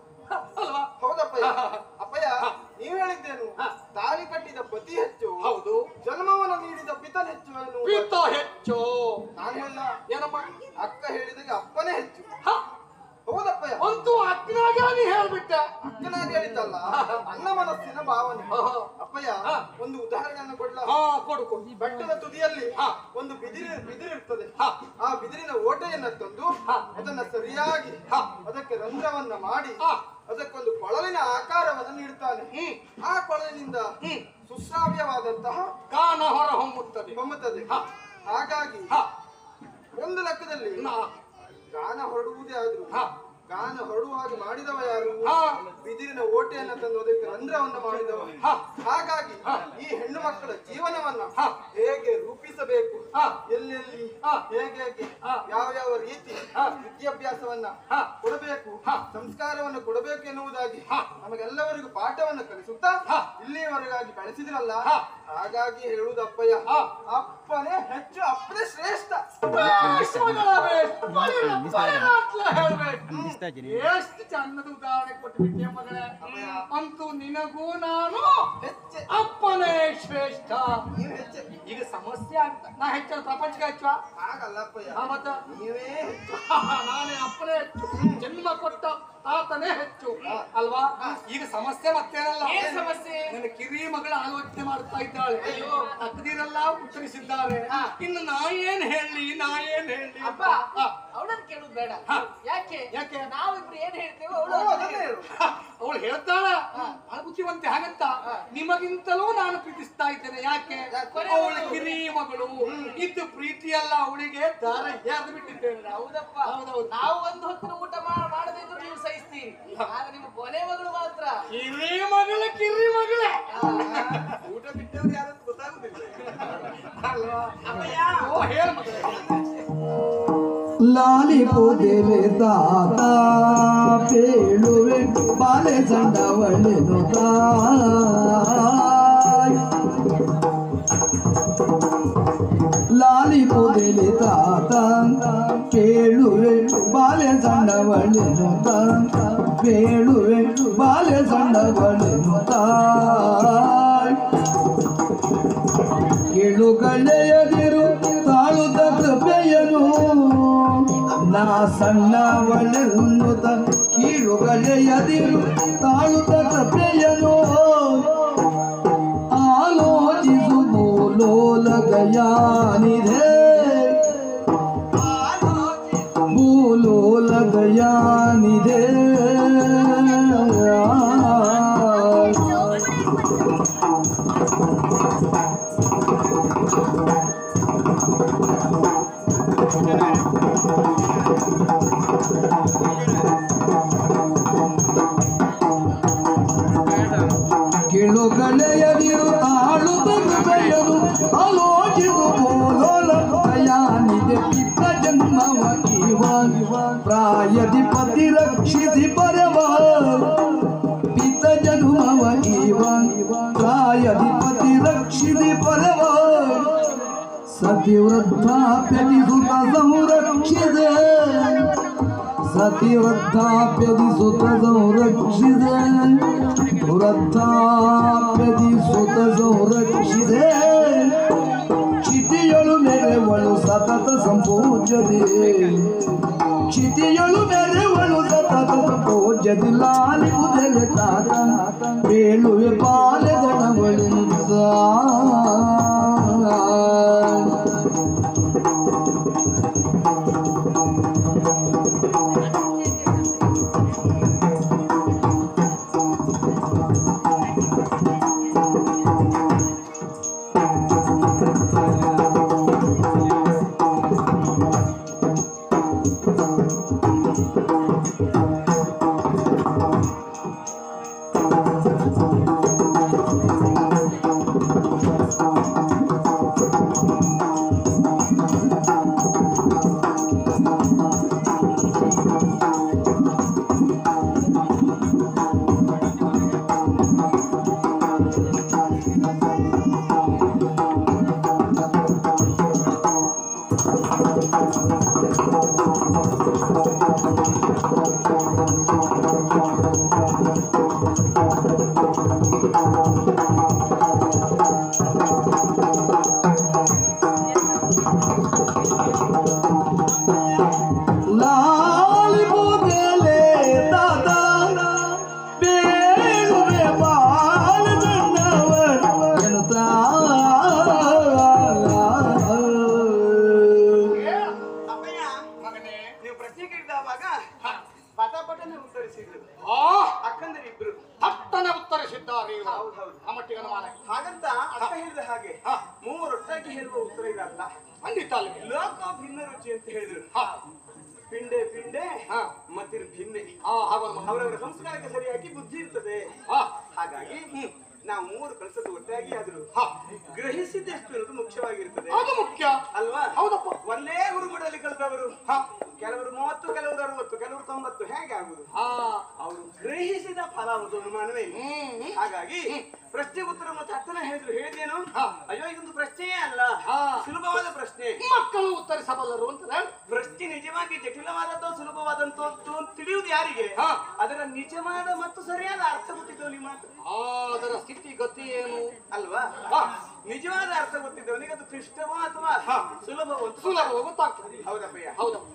ಅಲ್ವಾ ಹೌದಪ್ಪಯ್ಯ ಅಪ್ಪಯ್ಯ ನೀವು ಹೇಳಿದ್ದೇನು ತಾಳಿ ಕಟ್ಟಿದ ಪತಿ ಹೆಚ್ಚು ಹೌದು ಜನ್ಮವನ್ನು ನೀಡಿದ ಪಿತನ್ ಹೆಚ್ಚು ಎನ್ನುವುದು ಪಿತ್ತ ಹೆಚ್ಚು ನಾನು ಹೇಳ ಏನಮ್ಮ ಅಕ್ಕ ಹೇಳಿದಾಗ ಅಪ್ಪನೇ ಹೆಚ್ಚು ಹ, ಹೌದಪ್ಪಯ್ಯ ಅಂತೂ ಅಕ್ಕನಾಗ ನೀ ಹೇಳ್ಬಿಟ್ಟೆ ಅಕ್ಕನಾಗಿ ಹೇಳಿದ್ದಲ್ಲ ನನ್ನ ಮನಸ್ಸಿನ ಭಾವನೆ ಆಹಾ. ಅಪ್ಪಯ್ಯ ಒಂದು ಉದಾಹರಣೆಯನ್ನು ಕೊಡ್ಲ ಹಾ ಕೊಡು ಕೊಡು ಬೆಟ್ಟದ ತುದಿಯಲ್ಲಿ ಹಾ. ಒಂದು ಬಿದಿರಿ ಬಿದಿರಿರ್ತದೆ ಹಾ. ಆ ಬಿದಿರಿನ ಓಟೆಯನ್ನ ತಂದು ಅದನ್ನ ಸರಿಯಾಗಿ ಹಾ. ಅದಕ್ಕೆ ರಂಧ್ರವನ್ನ ಮಾಡಿ ಹಾ. ಅದಕ್ಕೊಂದು ಕೊಳಲಿನ ಆಕಾರವನ್ನು ನೀಡುತ್ತಾನೆ ಹ್ಮ್ ಆ ಕೊಳಲಿನಿಂದ ಹ್ಮ್ ಸುಶ್ರಾವ್ಯವಾದಂತಹ ಕಾನ ಹೊರ ಹೊಮ್ಮುತ್ತದೆ ಹೊಮ್ಮುತ್ತದೆ ಹಾ. ಹಾಗಾಗಿ ಹ, ಒಂದು ಲೆಕ್ಕದಲ್ಲಿ ನಾ- ಗಾನ ಹೊರಡುವುದೇ ಆದ್ರು ಹಾ. ಗಾನ ಹೊರಡುವಾಗ ಮಾಡಿದವ ಯಾರು ಹಾ. ಬಿದಿರಿನ ಓಟೆಯನ್ನ ತಂದು ಅದಕ್ಕೆ ರಂಧ್ರವನ್ನ ಮಾಡಿದವ ಹಾ. ಹಾಗಾಗಿ ಈ ಹೆಣ್ಣು ಮಕ್ಕಳ ಜೀವನವನ್ನ ಹಾ. ಹೇಗೆ ರೂಪಿಸಬೇಕು ಹಾ. ಎಲ್ಲೆಲ್ಲಿ ಹಾ. ಹೇಗೆ ಹೇಗೆ ಹಾ. ಯಾವ ಯಾವ ರೀತಿ ಹಾ. ವಿದ್ಯಾಭ್ಯಾಸವನ್ನ ಹಾ. ಕೊಡಬೇಕು ಹಾ. ಸಂಸ್ಕಾರವನ್ನು ಕೊಡಬೇಕು ಎನ್ನುವುದಾಗಿ ಹಾ. ನಮಗೆಲ್ಲವರಿಗೂ ಪಾಠವನ್ನು ಕಲಿಸುತ್ತಾ ಹಾ. ಇಲ್ಲಿಯವರೆಗಾಗಿ ಬೆಳೆಸಿದ್ರಲ್ಲ ಹಾ. ಹಾಗಾಗಿ ಹೇಳುವುದಪ್ಪಯ್ಯ ಹಾ. ಅಪ್ಪನೇ ಹೆಚ್ಚು ಅಪ್ಪನೇ ಶ್ರೇಷ್ಠ ಬೇಸ್ ಮಗಳ ಬೇಸ್. ಬಳಿರ, ಬಳಿರ ಅಂತಲೇ ಹೇಳ್ಬೇಕು. ಎಷ್ಟು ಚಂದದ ಉದಾಹರಣೆ ಕೊಟ್ಬಿಟ್ಟೆ ಮಗಳೇ ಅಂತೂ ನಿನಗೂ ನಾನು ಹೆಚ್ಚೆ ಅಪ್ಪನೇ ಶ್ರೇಷ್ಠ ನೀವು ಹೆಚ್ಚೆ ಈಗ ಸಮಸ್ಯೆ ಆಗ್ತ ನಾ ಹೆಚ್ಚ ಪ್ರಪಂಚಕ್ಕೆ ಹೆಚ್ಚುವ ಹಾಗಲ್ಲಪ್ಪಯ್ಯ ಆ ಮತ್ತ ನೀವೇ ಹೆಚ್ಚು ನಾನೇ ಅಪ್ಪನೇ ಹೆಚ್ಚು ಜನ್ಮ ಕೊಟ್ಟ ಆತನೇ ಹೆಚ್ಚು ಅಲ್ವಾ ಈಗ ಸಮಸ್ಯೆ ಮತ್ತೇನಲ್ಲ ಏನ್ ಸಮಸ್ಯೆ ನನ್ನ ಕಿರಿ ಮಗಳ ಆಲೋಚನೆ ಮಾಡ್ತಾ ಇದ್ದಾಳೆ ತಕ್ಕದಿರೆಲ್ಲ ಉತ್ತರಿಸಿದ್ದಾರೆ ಇನ್ನು ನಾ ಏನ್ ಹೇಳಿ ನಾ ಏನ್ ಹೇಳಿ ಅಪ್ಪ ಹಾ. ಅವಳನ್ನ ಕೇಳುದು ಬೇಡ ಹಾ. ಯಾಕೆ ಯಾಕೆ? ನಾವಿಬ್ರು ಏನ್ ಹೇಳ್ತೇವೋ ಓ, ಅವಳು ಅದನ್ನೇ ಹೇಳು. ಅವಳು ಹೇಳ್ತಾಳ ಬಹಳ ಬುದ್ಧಿವಂತೆ ಹಾಗಂತ ನಿಮಗಿಂತಲೂ ನಾನು ಪ್ರೀತಿಸ್ತಾ ಇದ್ದೇನೆ ಯಾಕೆ ಅವಳ ಕಿರಿ ಮಗಳು ಇದ್ದು ಪ್ರೀತಿಯಲ್ಲ ಅವಳಿಗೆ ದಾರ ಎದ್ದು ಬಿಟ್ಟಿದ್ದೇನೆ ಹೌದಪ್ಪ ಹೌದೌದು. ನಾವು ಒಂದು ಹೊತ್ತಿನ ಊಟ ಮಾ- ಮಾಡದೇ ಇದ್ರು ನೀವು ಸಹಿಸ್ತೀರಿ ಆಗ ನಿಮ್ಮ ಕೊನೆ ಮಗಳು ಮಾತ್ರ ಕಿರಿ ಮಗಳ ಕಿರಿ ಮಗಳೇ ಊಟ ಬಿಟ್ಟವ್ರು ಯಾರಂತ ಗೊತ್ತಾಗುದಿಲ್ಲ ಅಲ್ವಾ ಓ ಹೇಳ ಮಗಳೇ ಲಾಲಿ ಪೂದೆಲೆ ತಾತ ಪೇಳುವೆ ಬಾಲೆ ಸಂಡವಳೆನು ತಾಯ್ ಲಾಲಿ ಪೂದೆಲೆ ತಾತ ಕೇಳುವೆ ಬಾಲೆ ಸಣ್ಣವಳೆನು ಪೇಳುವೆ ಬಾಲೆ ಸಣ್ಣವಳೆನು ತಾಯ್ ಕೇಳುಗಳೆಯದಿರು ತಾಳುತ್ತ ಕೃಪೆಯನು ನಾ ಸಣ್ಣವಳೆನ್ನುತ್ತ ಕೀಳುಗಳೆಯದಿರು ತಾಳುತ್ತ ಕೃಪೆಯನು ಆಲೋಚಿಸು ಭೂಲೋಲಗಯಾನಿದೆ ಭೂಲೋಲಗಯಾನಿದೆ ಕಿಳುಗಳೆಯದಿರು ತಾಳುತ್ತ ಕೃಪೆಯನು ಆಲೋಚಿಸು ಭೂಲೋಲಗಯಾನಿದೆ ಪಿತ್ತ ಜನ್ಮವ ಇವ ಪ್ರಾಯಧಿಪತಿ ರಕ್ಷಿಸಿ ಪರವ ಪಿತ ಜನ್ಮವ ಇವ ಪ್ರಾಯಧಿಪತಿ ರಕ್ಷಿಸಿ ಪರವ ಸತಿ ವೃದ್ಧಾಪ್ಯತಿ ಸುತ ಸಂರಕ್ಷಿದೆ ಸತಿ ವೃದ್ಧಾಪ್ಯದಿ ಸುತ ಸಂರಕ್ಷಿದೆ ವೃದ್ಧಾಪ್ಯದಿ ಸುತ ಸಂರಕ್ಷಿದೆ ಕ್ಷಿತಿಯಳು ಮೆರೆವಳು ಸತತ ಸಂಪೂಜದೆ ಕ್ಷಿತಿಯಳು ಮೆರೆವಳು ಸತತ ಸಂಪೂಜದಿ ಲಾಲಿ ಉದಲೆ ತಾತ ಬೇಳುವೆ ಪಾಲೆ ದಣವಳಿಂದ ಅದಕ್ಕೆ ಸರಿಯಾಗಿ ಬುದ್ಧಿ ಇರ್ತದೆ ಹಾ ಹಾಗಾಗಿ ನಾವು ಮೂರು ಕಲ್ಸದ್ದು ಒಟ್ಟಾಗಿ ಆದ್ರು ಹಾ ಗ್ರಹಿಸಿದ್ದೆಷ್ಟು ಅನ್ನೋದು ಮುಖ್ಯವಾಗಿರ್ತದೆ ಅದು ಮುಖ್ಯ ಅಲ್ವಾ ಹೌದಪ್ಪ ಒಂದೇ ಗುರುಮಠದಲ್ಲಿ ಕಲಿತವರು ಹಾ ಕೆಲವರು ಮೂವತ್ತು ಕೆಲವರು ಅರವತ್ತು ಕೆಲವರು ತೊಂಬತ್ತು ಹೇಗೆ ಆಗುದು ಹಾ ಅವರು ಗ್ರಹಿಸಿದ ಫಲ ಒಂದು ಅನುಮಾನವೇ ಇಲ್ಲ ಹ್ಮ್ ಹಾಗಾಗಿ ಪ್ರಶ್ನೆ ಉತ್ತರ ಮತ್ತು ಅರ್ಥನ ಹೇಳಿದ್ರು ಹೇಳಿದೇನು ಹಾ. ಅಯ್ಯೋ ಇದೊಂದು ಪ್ರಶ್ನೆಯೇ ಅಲ್ಲ ಹಾ. ಸುಲಭವಾದ ಪ್ರಶ್ನೆ ಮಕ್ಕಳು ಉತ್ತರಿಸಬಲ್ಲರು ಅಂತ ಹೇಳಿ ಪ್ರಶ್ನೆ ನಿಜವಾಗಿ ಜಟಿಲವಾದದ್ದು ಸುಲಭವಾದಂತು ಅಂತ ತಿಳಿಯುವುದು ಯಾರಿಗೆ ಹಾ. ಅದರ ನಿಜವಾದ ಮತ್ತು ಸರಿಯಾದ ಅರ್ಥ ಗೊತ್ತಿದ್ದವನಿಗೆ ಮಾತ್ರ ಆ, ಅದರ ಸ್ಥಿತಿ ಗತಿ ಏನು ಅಲ್ವಾ ಹಾ. ನಿಜವಾದ ಅರ್ಥ ಗೊತ್ತಿದ್ದವನಿಗೆ ಅದು ಕ್ಲಿಷ್ಟವೋ ಅಥವಾ ಹಾ. ಸುಲಭವೋ ಅಂತ ಸುಲಭ ಗೊತ್ತಾಗ್ತದೆ ಹೌದಪ್ಪಯ್ಯ ಹೌದಪ್ಪ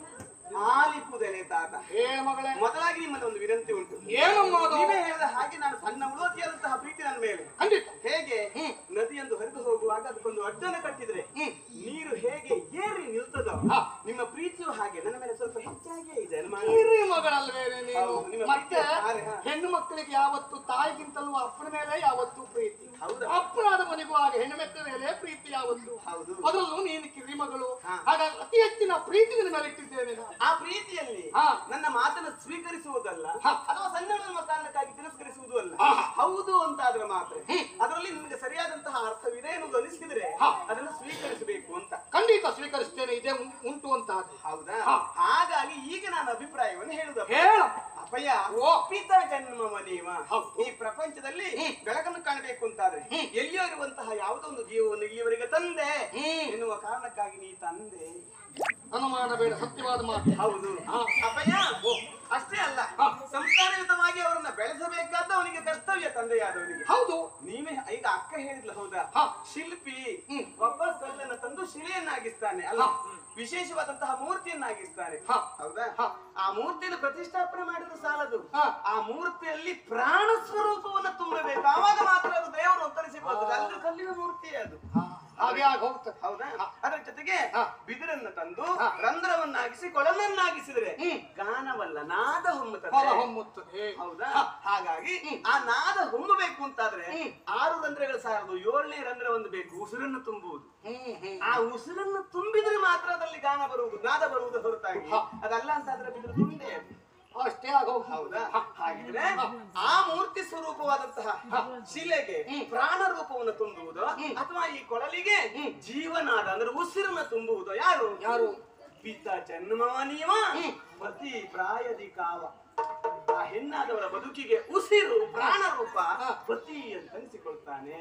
ಆಲಿಪುದನೆ ತಾತ ಹೇಳ ಮಗಳೇ ಮೊದಲಾಗಿ ನಿಮ್ಮಲ್ಲಿ ಒಂದು ವಿನಂತಿ ಉಂಟು ಏನಮ್ಮ ಅದು ನೀವೇ ಹೇಳಿದ ಹಾಗೆ ನಾನು ಸಣ್ಣ ಉಳೋತಿಯಾದಂತಹ ಪ್ರೀತಿ ನನ್ನ ಮೇಲೆ ಖಂಡಿತ ಹೇಗೆ ಹ್ಮ್. ನದಿಯೊಂದು ಹರಿದು ಹೋಗುವಾಗ ಅದಕ್ಕೊಂದು ಅಡ್ಡನ ಕಟ್ಟಿದ್ರೆ ಹ್ಮ್. ನೀರು ಹೇಗೆ ಏರಿ ನಿಲ್ತದೋ ಹಾ. ನಿಮ್ಮ ಪ್ರೀತಿಯು ಹಾಗೆ ನನ್ನ ಮೇಲೆ ಸ್ವಲ್ಪ ಹೆಚ್ಚಾಗಿಯೇ ಇದೆ ಅನುಮಾನ ಹಿರಿ ಮಗಳಲ್ವೇನೆ ನೀನು ಹೌದು, ನಿಮ್ಮ ಮತ್ತೆ ಪ್ರೀತಿ ಹಾರೆ, ಹಾ. ಹೆಣ್ಣು ಮಕ್ಕಳಿಗೆ ಯಾವತ್ತು ತಾಯಿಗಿಂತಲೂ ಅಪ್ಪನ ಮೇಲೆ ಯಾವತ್ತು ಪ್ರೀತಿ ಹೌದಾ? ಅಪ್ಪನಾದ ಮನೆಗೂ ಆಗ ಹೆಣ್ಣು ಮಕ್ಕಳ ಮೇಲೆ ಪ್ರೀತಿ ಯಾವತ್ತು ಹೌದು. ಅದರಲ್ಲೂ ನೀನು ಕಿರಿ ಮಗಳು ಹಾ. ಹಾಗಾಗಿ ಅತಿ ಹೆಚ್ಚಿನ ಪ್ರೀತಿ ನಿನ್ನ ಮೇಲೆ ಇಟ್ಟಿದ್ದೇನೆ ನಾನು. ಆ ಪ್ರೀತಿಯಲ್ಲಿ ಹಾ. ನನ್ನ ಮಾತನ್ನು ಸ್ವೀಕರಿಸುವುದಲ್ಲ ಹಾ. ಅಥವಾ ಸಣ್ಣ ಹುಡುಗನ ಕಾರಣಕ್ಕಾಗಿ ತಿರಸ್ಕರಿಸುವುದು ಅಲ್ಲ ಹಾ. ಹೌದು ಅಂತ ಆದ್ರೆ ಮಾತ್ರ ಅದರಲ್ಲಿ ನಿಮಗೆ ಸರಿಯಾದಂತಹ ಅರ್ಥವಿದೆ ಎನ್ನುವುದು ಅನಿಸಿದ್ರೆ ಹಾ. ಅದನ್ನು ಸ್ವೀಕರಿಸಬೇಕು ಅಂತ ಖಂಡಿತ ಸ್ವೀಕರಿಸ್ತೇನೆ ಇದೇ ಉಂ- ಉಂಟು ಅಂತ ಅದು. ಹೌದಾ ಹಾ. ಹಾಗಾಗಿ ಈಗ ನಾನು ಅಭಿಪ್ರಾಯವನ್ನು ಹೇಳುದ ಹೇಳ ಅಪ್ಪಯ್ಯ ಓ. ಪಿತ ಜನ್ಮವ ನೀವ ಹೌದು. ಈ ಪ್ರಪಂಚದಲ್ಲಿ ಹ್ಮ್. ಬೆಳಕನ್ನು ಕಾಣಬೇಕು ಅಂತಾದ್ರೆ ಎಲ್ಲಿಯೋ ಇರುವಂತಹ ಯಾವುದೋ ಒಂದು ಜೀವವನ್ನು ಇಲ್ಲಿಯವರೆಗೆ ತಂದೆ ಹ್ಮ್. ಎನ್ನುವ ಕಾರಣಕ್ಕಾಗಿ ನೀ ತಂದೆ ಅನುಮಾನ ಬೇಡ ಸತ್ಯವಾದ ಮಾತು ಹೌದು ಹಾ. ಅಪ್ಪಯ್ಯ ಅಷ್ಟೇ ಅಲ್ಲ ಹಾ. ಸಂಸ್ಕಾರಯುತವಾಗಿ ಅವರನ್ನ ಬೆಳೆಸಬೇಕಾದ ಅವನಿಗೆ ಕರ್ತವ್ಯ ತಂದೆಯಾದವನಿಗೆ ಹೌದು ನೀವೇ ಈಗ ಅಕ್ಕ ಹೇಳಿದ್ಲ ಹೌದಾ ಹಾ. ಶಿಲ್ಪಿ ಹ್ಮ್. ಒಬ್ಬ ಕಲ್ಲನ್ನು ತಂದು ಶಿಲೆಯನ್ನಾಗಿಸ್ತಾನೆ ಅಲ್ಲ ವಿಶೇಷವಾದಂತಹ ಮೂರ್ತಿಯನ್ನಾಗಿಸ್ತಾನೆ ಹಾ. ಹೌದಾ ಹಾ. ಆ ಮೂರ್ತಿಯನ್ನು ಪ್ರತಿಷ್ಠಾಪನೆ ಮಾಡಿದ್ರೆ ಸಾಲದು ಹಾ. ಆ ಮೂರ್ತಿಯಲ್ಲಿ ಪ್ರಾಣ ಸ್ವರೂಪವನ್ನು ತುಂಬಬೇಕು ಆವಾಗ ಮಾತ್ರ ಅದು ದೇವರು ಉತ್ತರಿಸಿಕೊಳ್ಳುತ್ತದೆ ಅಲ್ಲದ್ರೆ ಕಲ್ಲಿನ ಮೂರ್ತಿಯೇ ಅದು ಹಾಗೆ ಆಗಿ ಹೋಗ್ತದೆ ಹೌದಾ ಅದರ ಜೊತೆಗೆ ಹಾ. ಬಿದಿರನ್ನು ತಂದು ಹಾ. ರಂಧ್ರವನ್ನಾಗಿಸಿ ಕೊಳಲನ್ನಾಗಿಸಿದ್ರೆ ಹ್ಮ್. ಗಾನವಲ್ಲ ನಾದ ಹೊರ ಹೊಮ್ಮುತ್ತದೆ ಹೊಮ್ಮುತ್ತದೆ ಹೌದಾ ಹಾಗಾಗಿ ಆ ನಾದ ಹೊಮ್ಮಬೇಕು ಅಂತಾದ್ರೆ ಆರು ರಂಧ್ರಗಳು ಸಾರದು ಏಳನೇ ರಂಧ್ರ ಒಂದು ಬೇಕು ಉಸಿರನ್ನು ತುಂಬುವುದು ಹ್ಮ್ ಹ್ಮ್ ಆ ಉಸಿರನ್ನು ತುಂಬಿದ್ರೆ ಮಾತ್ರ ಅದರಲ್ಲಿ ಗಾನ ಬರುವುದು ನಾದ ಬರುವುದು ಹೊರತಾಗಿ ಅದಲ್ಲ ಅಂತಾದ್ರೆ ಬಿದ್ರೆ ತುಂಡೆ ಅದು. ಅಷ್ಟೇ ಆಗ ಹೋಗ್ತದೆ ಹೌದಾ ಹಾಗಿದ್ರೆ ಆ ಮೂರ್ತಿ ಸ್ವರೂಪವಾದಂತಹ ಶಿಲೆಗೆ ಪ್ರಾಣ ರೂಪವನ್ನು ತುಂಬುವುದು ಅಥವಾ ಈ ಕೊಳಲಿಗೆ ಜೀವನಾದ ಅಂದ್ರೆ ಉಸಿರನ್ನ ತುಂಬುವುದು ಯಾರು ಯಾರು ಪಿತ ಜನ್ಮವ ನೀವ ಪತಿ ಪ್ರಾಯದಿ ಕಾವ ಆ ಹೆಣ್ಣಾದವರ ಬದುಕಿಗೆ ಉಸಿರು ಪ್ರಾಣ ರೂಪ ಪತಿ ಅಂತ ಅನಿಸಿಕೊಳ್ತಾನೆ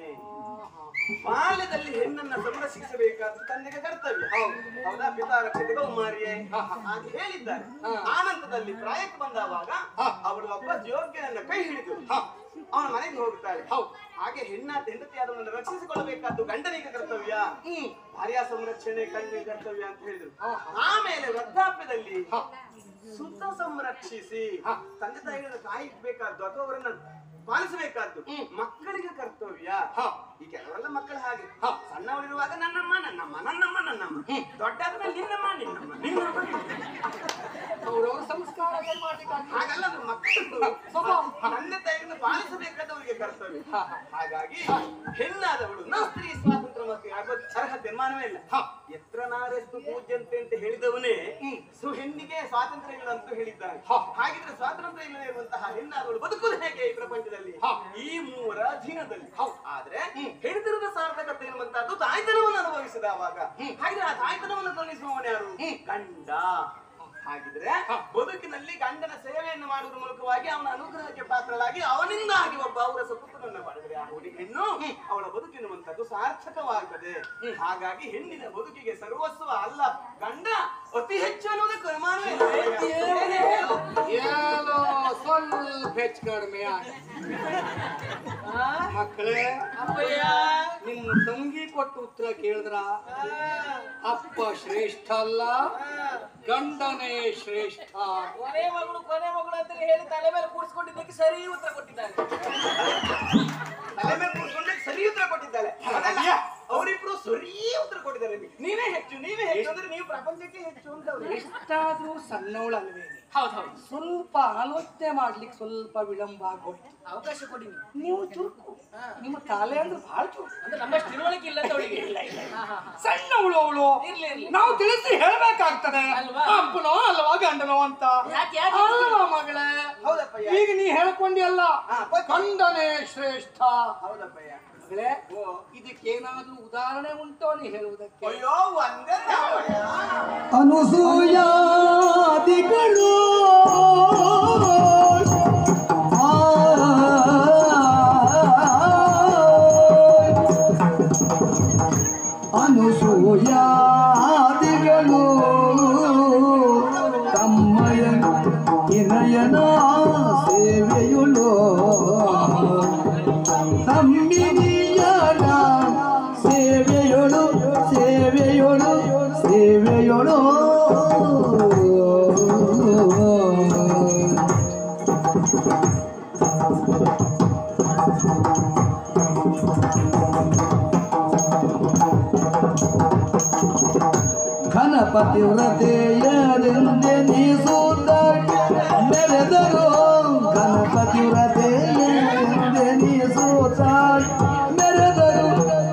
ಬಾಲ್ಯದಲ್ಲಿ ಹೆಣ್ಣನ್ನ ಸಂರಕ್ಷಿಸಬೇಕಾದ ತಂದೆಗೆ ಕರ್ತವ್ಯ ಹೌದಾ ಪಿತಾ ರಕ್ಷತೆ ಕೌಮಾರಿಯೇ ಹಾಗೆ ಹೇಳಿದ್ದಾರೆ ಆನಂತರದಲ್ಲಿ ಪ್ರಾಯಕ್ಕೆ ಬಂದವಾಗ ಅವಳು ಒಬ್ಬ ಯೋಗ್ಯನನ್ನ ಕೈ ಹಿಡಿದು ಅವನ ಮನೆಗೆ ಹೋಗುತ್ತಾಳೆ ಹಾಗೆ ಹೆಣ್ಣಾದ ಹೆಂಡತಿಯಾದವನನ್ನು ರಕ್ಷಿಸಿಕೊಳ್ಳಬೇಕಾದ್ದು ಗಂಡನಿಗೆ ಕರ್ತವ್ಯ ಹ್ಮ್ ಭಾರ್ಯ ಸಂರಕ್ಷಣೆ ಕಣ್ಣಿಗೆ ಕರ್ತವ್ಯ ಅಂತ ಹೇಳಿದ್ರು ಆಮೇಲೆ ವೃದ್ಧಾಪ್ಯದಲ್ಲಿ ಸುತ್ತ ಸಂರಕ್ಷಿಸಿ ತಂದೆ ತಾಯಿಗಳನ್ನು ಕಾಯಬೇಕಾದ್ದು ಅಥವಾ ಅವರನ್ನ ಪಾಲಿಸಬೇಕಾದ್ದು ಮಕ್ಕಳಿಗೆ ಕರ್ತವ್ಯ ಈ ಕೆಲವರೆಲ್ಲ ಮಕ್ಕಳು ಹಾಗೆ ಸಣ್ಣವರಿರುವಾಗ ನನ್ನಮ್ಮ ನನ್ನಮ್ಮ ನನ್ನಮ್ಮ ನನ್ನಮ್ಮ ದೊಡ್ಡಾದ್ಮೇಲೆ ನಿನ್ನಮ್ಮ ನಿನ್ನಮ್ಮ ನಿನ್ನಮ್ಮ ಅವ್ರವ್ರ ಸಂಸ್ಕಾರ ಮಾಡ್ಲಿಕ್ಕಾಗಿ ಹಾಗಲ್ಲ ಅದು ಮಕ್ಕಳು ತಂದೆ ತಾಯಿಯನ್ನು ಪಾಲಿಸಬೇಕಾದವರಿಗೆ ಕರ್ತವ್ಯ ಹಾಗಾಗಿ ಹೆಣ್ಣಾದವಳು ನಾ ಸ್ತ್ರೀ ಸ್ವಾತಂತ್ರ್ಯ ಮತ್ತು ಆಗೋದ್ ಅರ್ಹತೆ ಮಾನವೇ ಇಲ್ಲ ಎತ್ರ ನಾರೆಷ್ಟು ಪೂಜ್ಯಂತೆ ಅಂತ ಹೇಳಿದವನೇ ಸೊ ಹೆಣ್ಣಿಗೆ ಸ್ವಾತಂತ್ರ್ಯ ಇಲ್ಲ ಅಂತ ಹೇಳಿದ್ದಾನೆ ಹಾಗಿದ್ರೆ ಸ್ವಾತಂತ್ರ್ಯ ಇಲ್ಲದೆ ಇರುವಂತಹ ಹೆಣ್ಣಾದವಳು ಬದುಕುವುದು ಹೇಗೆ ಈ ಪ್ರಪಂಚದಲ್ಲಿ ಈ ಮೂವರ ಅಧೀನದಲ್ಲಿ ಆದ್ರೆ ಹೆಣ್ತಿರದ ಸಾರ್ಥಕತೆ ಎನ್ನುವಂತಹದ್ದು ತಾಯ್ತನವನ್ನು ಅನುಭವಿಸಿದ ಅವಾಗ ಹಾಗಿದ್ರೆ ಆ ತಾಯ್ತನವನ್ನು ತೋರಿಸುವವನು ಯಾರು ಗಂಡ ಹಾಗಿದ್ರೆ ಬದುಕಿನಲ್ಲಿ ಗಂಡನ ಸೇವೆಯನ್ನು ಮಾಡುವುದರ ಮೂಲಕವಾಗಿ ಅವನ ಅನುಗ್ರಹಕ್ಕೆ ಪಾತ್ರಳಾಗಿ ಅವನಿಂದಾಗಿ ಒಬ್ಬ ಅವರ ಸುಪುತ್ರನನ್ನ ಮಾಡಿದ್ರೆ ಆ ಹುಡುಗಿ ಹೆಣ್ಣು ಅವಳ ಬದುಕಿನುವಂತದ್ದು ಸಾರ್ಥಕವಾಗುತ್ತದೆ ಹಾಗಾಗಿ ಹೆಣ್ಣಿನ ಬದುಕಿಗೆ ಸರ್ವಸ್ವ ಅಲ್ಲ ಗಂಡ ಅತಿ ಹೆಚ್ಚು ಅನ್ನುವುದಕ್ಕೆ ಅನುಮಾನವೇ ಇಲ್ಲ. ಏನೋ ಸ್ವಲ್ಪ ಹೆಚ್ಚು ಕಡಿಮೆ ಆಗಿ. ಮಕ್ಕಳೇ ಅಪ್ಪಯ್ಯ ನಿಮ್ಮ ತಂಗಿ ಕೊಟ್ಟು ಉತ್ತರ ಕೇಳಿದ್ರ ಅಪ್ಪ ಶ್ರೇಷ್ಠ ಅಲ್ಲ ಗಂಡನೇ ಶ್ರೇಷ್ಠ ಕೊನೆ ಮಗಳು ಕೊನೆ ಮಗಳು ಅಂತ ಹೇಳಿ ತಲೆ ಮೇಲೆ ಕೂಡಿಸ್ಕೊಂಡಿದ್ದಕ್ಕೆ ಸರಿ ಉತ್ತರ ಕೊಟ್ಟಿದ್ದಾರೆ ತಲೆ ಮೇಲೆ ಕೂತ್ಕೊಂಡೆ ಸರಿ ಉತ್ತರ ಕೊಟ್ಟಿದ್ದಾಳೆ ಅದಲ್ಲ ಅವರಿಬ್ರು ಸರಿಯೇ ಉತ್ತರ ಕೊಟ್ಟಿದ್ದಾರೆ ನಿಮಗೆ ನೀವೇ ಹೆಚ್ಚು ನೀವೇ ಹೆಚ್ಚು ಅಂದ್ರೆ ನೀವು ಪ್ರಪಂಚಕ್ಕೆ ಹೆಚ್ಚು ಅಂತ ಅವ್ರು. ಎಷ್ಟಾದ್ರೂ ಸಣ್ಣವಳಲ್ವೇ ನೀನು? ಹೌದು ಹೌದು ಸ್ವಲ್ಪ ಆಲೋಚನೆ ಮಾಡ್ಲಿಕ್ಕೆ ಸ್ವಲ್ಪ ವಿಳಂಬ ಆಗೋಯ್ತು ಅವಕಾಶ ಕೊಡಿ ನೀವು ನೀವು ಚುರುಕು ನಿಮ್ಮ ತಲೆ ಅಂದ್ರೆ ಬಹಳ ಚುರುಕು ಅಂದ್ರೆ ನಮ್ಮಷ್ಟು ತಿಳುವಳಿಕೆ ಇಲ್ಲ ಅಂತ ಅವಳಿಗೆ ಹಾ, ಹಾ, ಹಾ. ಸಣ್ಣವಳು ಅವಳು ಇರ್ಲಿ, ಇರ್ಲಿ. ನಾವು ತಿಳಿಸಿ ಹೇಳ್ಬೇಕಾಗ್ತದೆ ಅಲ್ವಾ? ಅಪ್ಪನೋ ಅಲ್ವಾ ಗಂಡನೋ ಅಂತ ಯಾಕೆ, ಯಾಕೆ? ಅಲ್ವಾ ಮಗಳೇ ಹೌದಪ್ಪಯ್ಯ ಈಗ ನೀ ಹೇಳ್ಕೊಂಡಿ ಅಲ್ಲ ಹಾ, ಗೊತ್ತು. ಗಂಡನೇ ಶ್ರೇಷ್ಠ ಹೌದಪ್ಪಯ್ಯ ಮಗಳೇ ಓ ಇದಕ್ಕೇನಾದ್ರೂ ಉದಾಹರಣೆ ಉಂಟೋ ನೀ ಹೇಳುವುದಕ್ಕೆ ಅಯ್ಯೋ ಒಂದೇ ಅಪ್ಪಯ್ಯ. ಅನುಸೂಯಾದಿಗಳು ಆ, ಅನುಸೂಯಾದಿಗಳು ತಮ್ಮಯ ವಿನಯನ ಸೇವೆಯುಳು ತಮ್ಮಿನಿಯನ ಸೇವೆಯೊಳು ಸೇವೆಯೊಳು ಸೇವೆಯೊಳು ಗಣಪತಿ ವ್ರತೆಯರೆಂದೆನಿಸುತ್ತ ಮೆರೆದರು ಗಣಪತಿ ವ್ರತೆಯರೆಂದೆನಿಸುತ್ತ ಮೆರೆದರು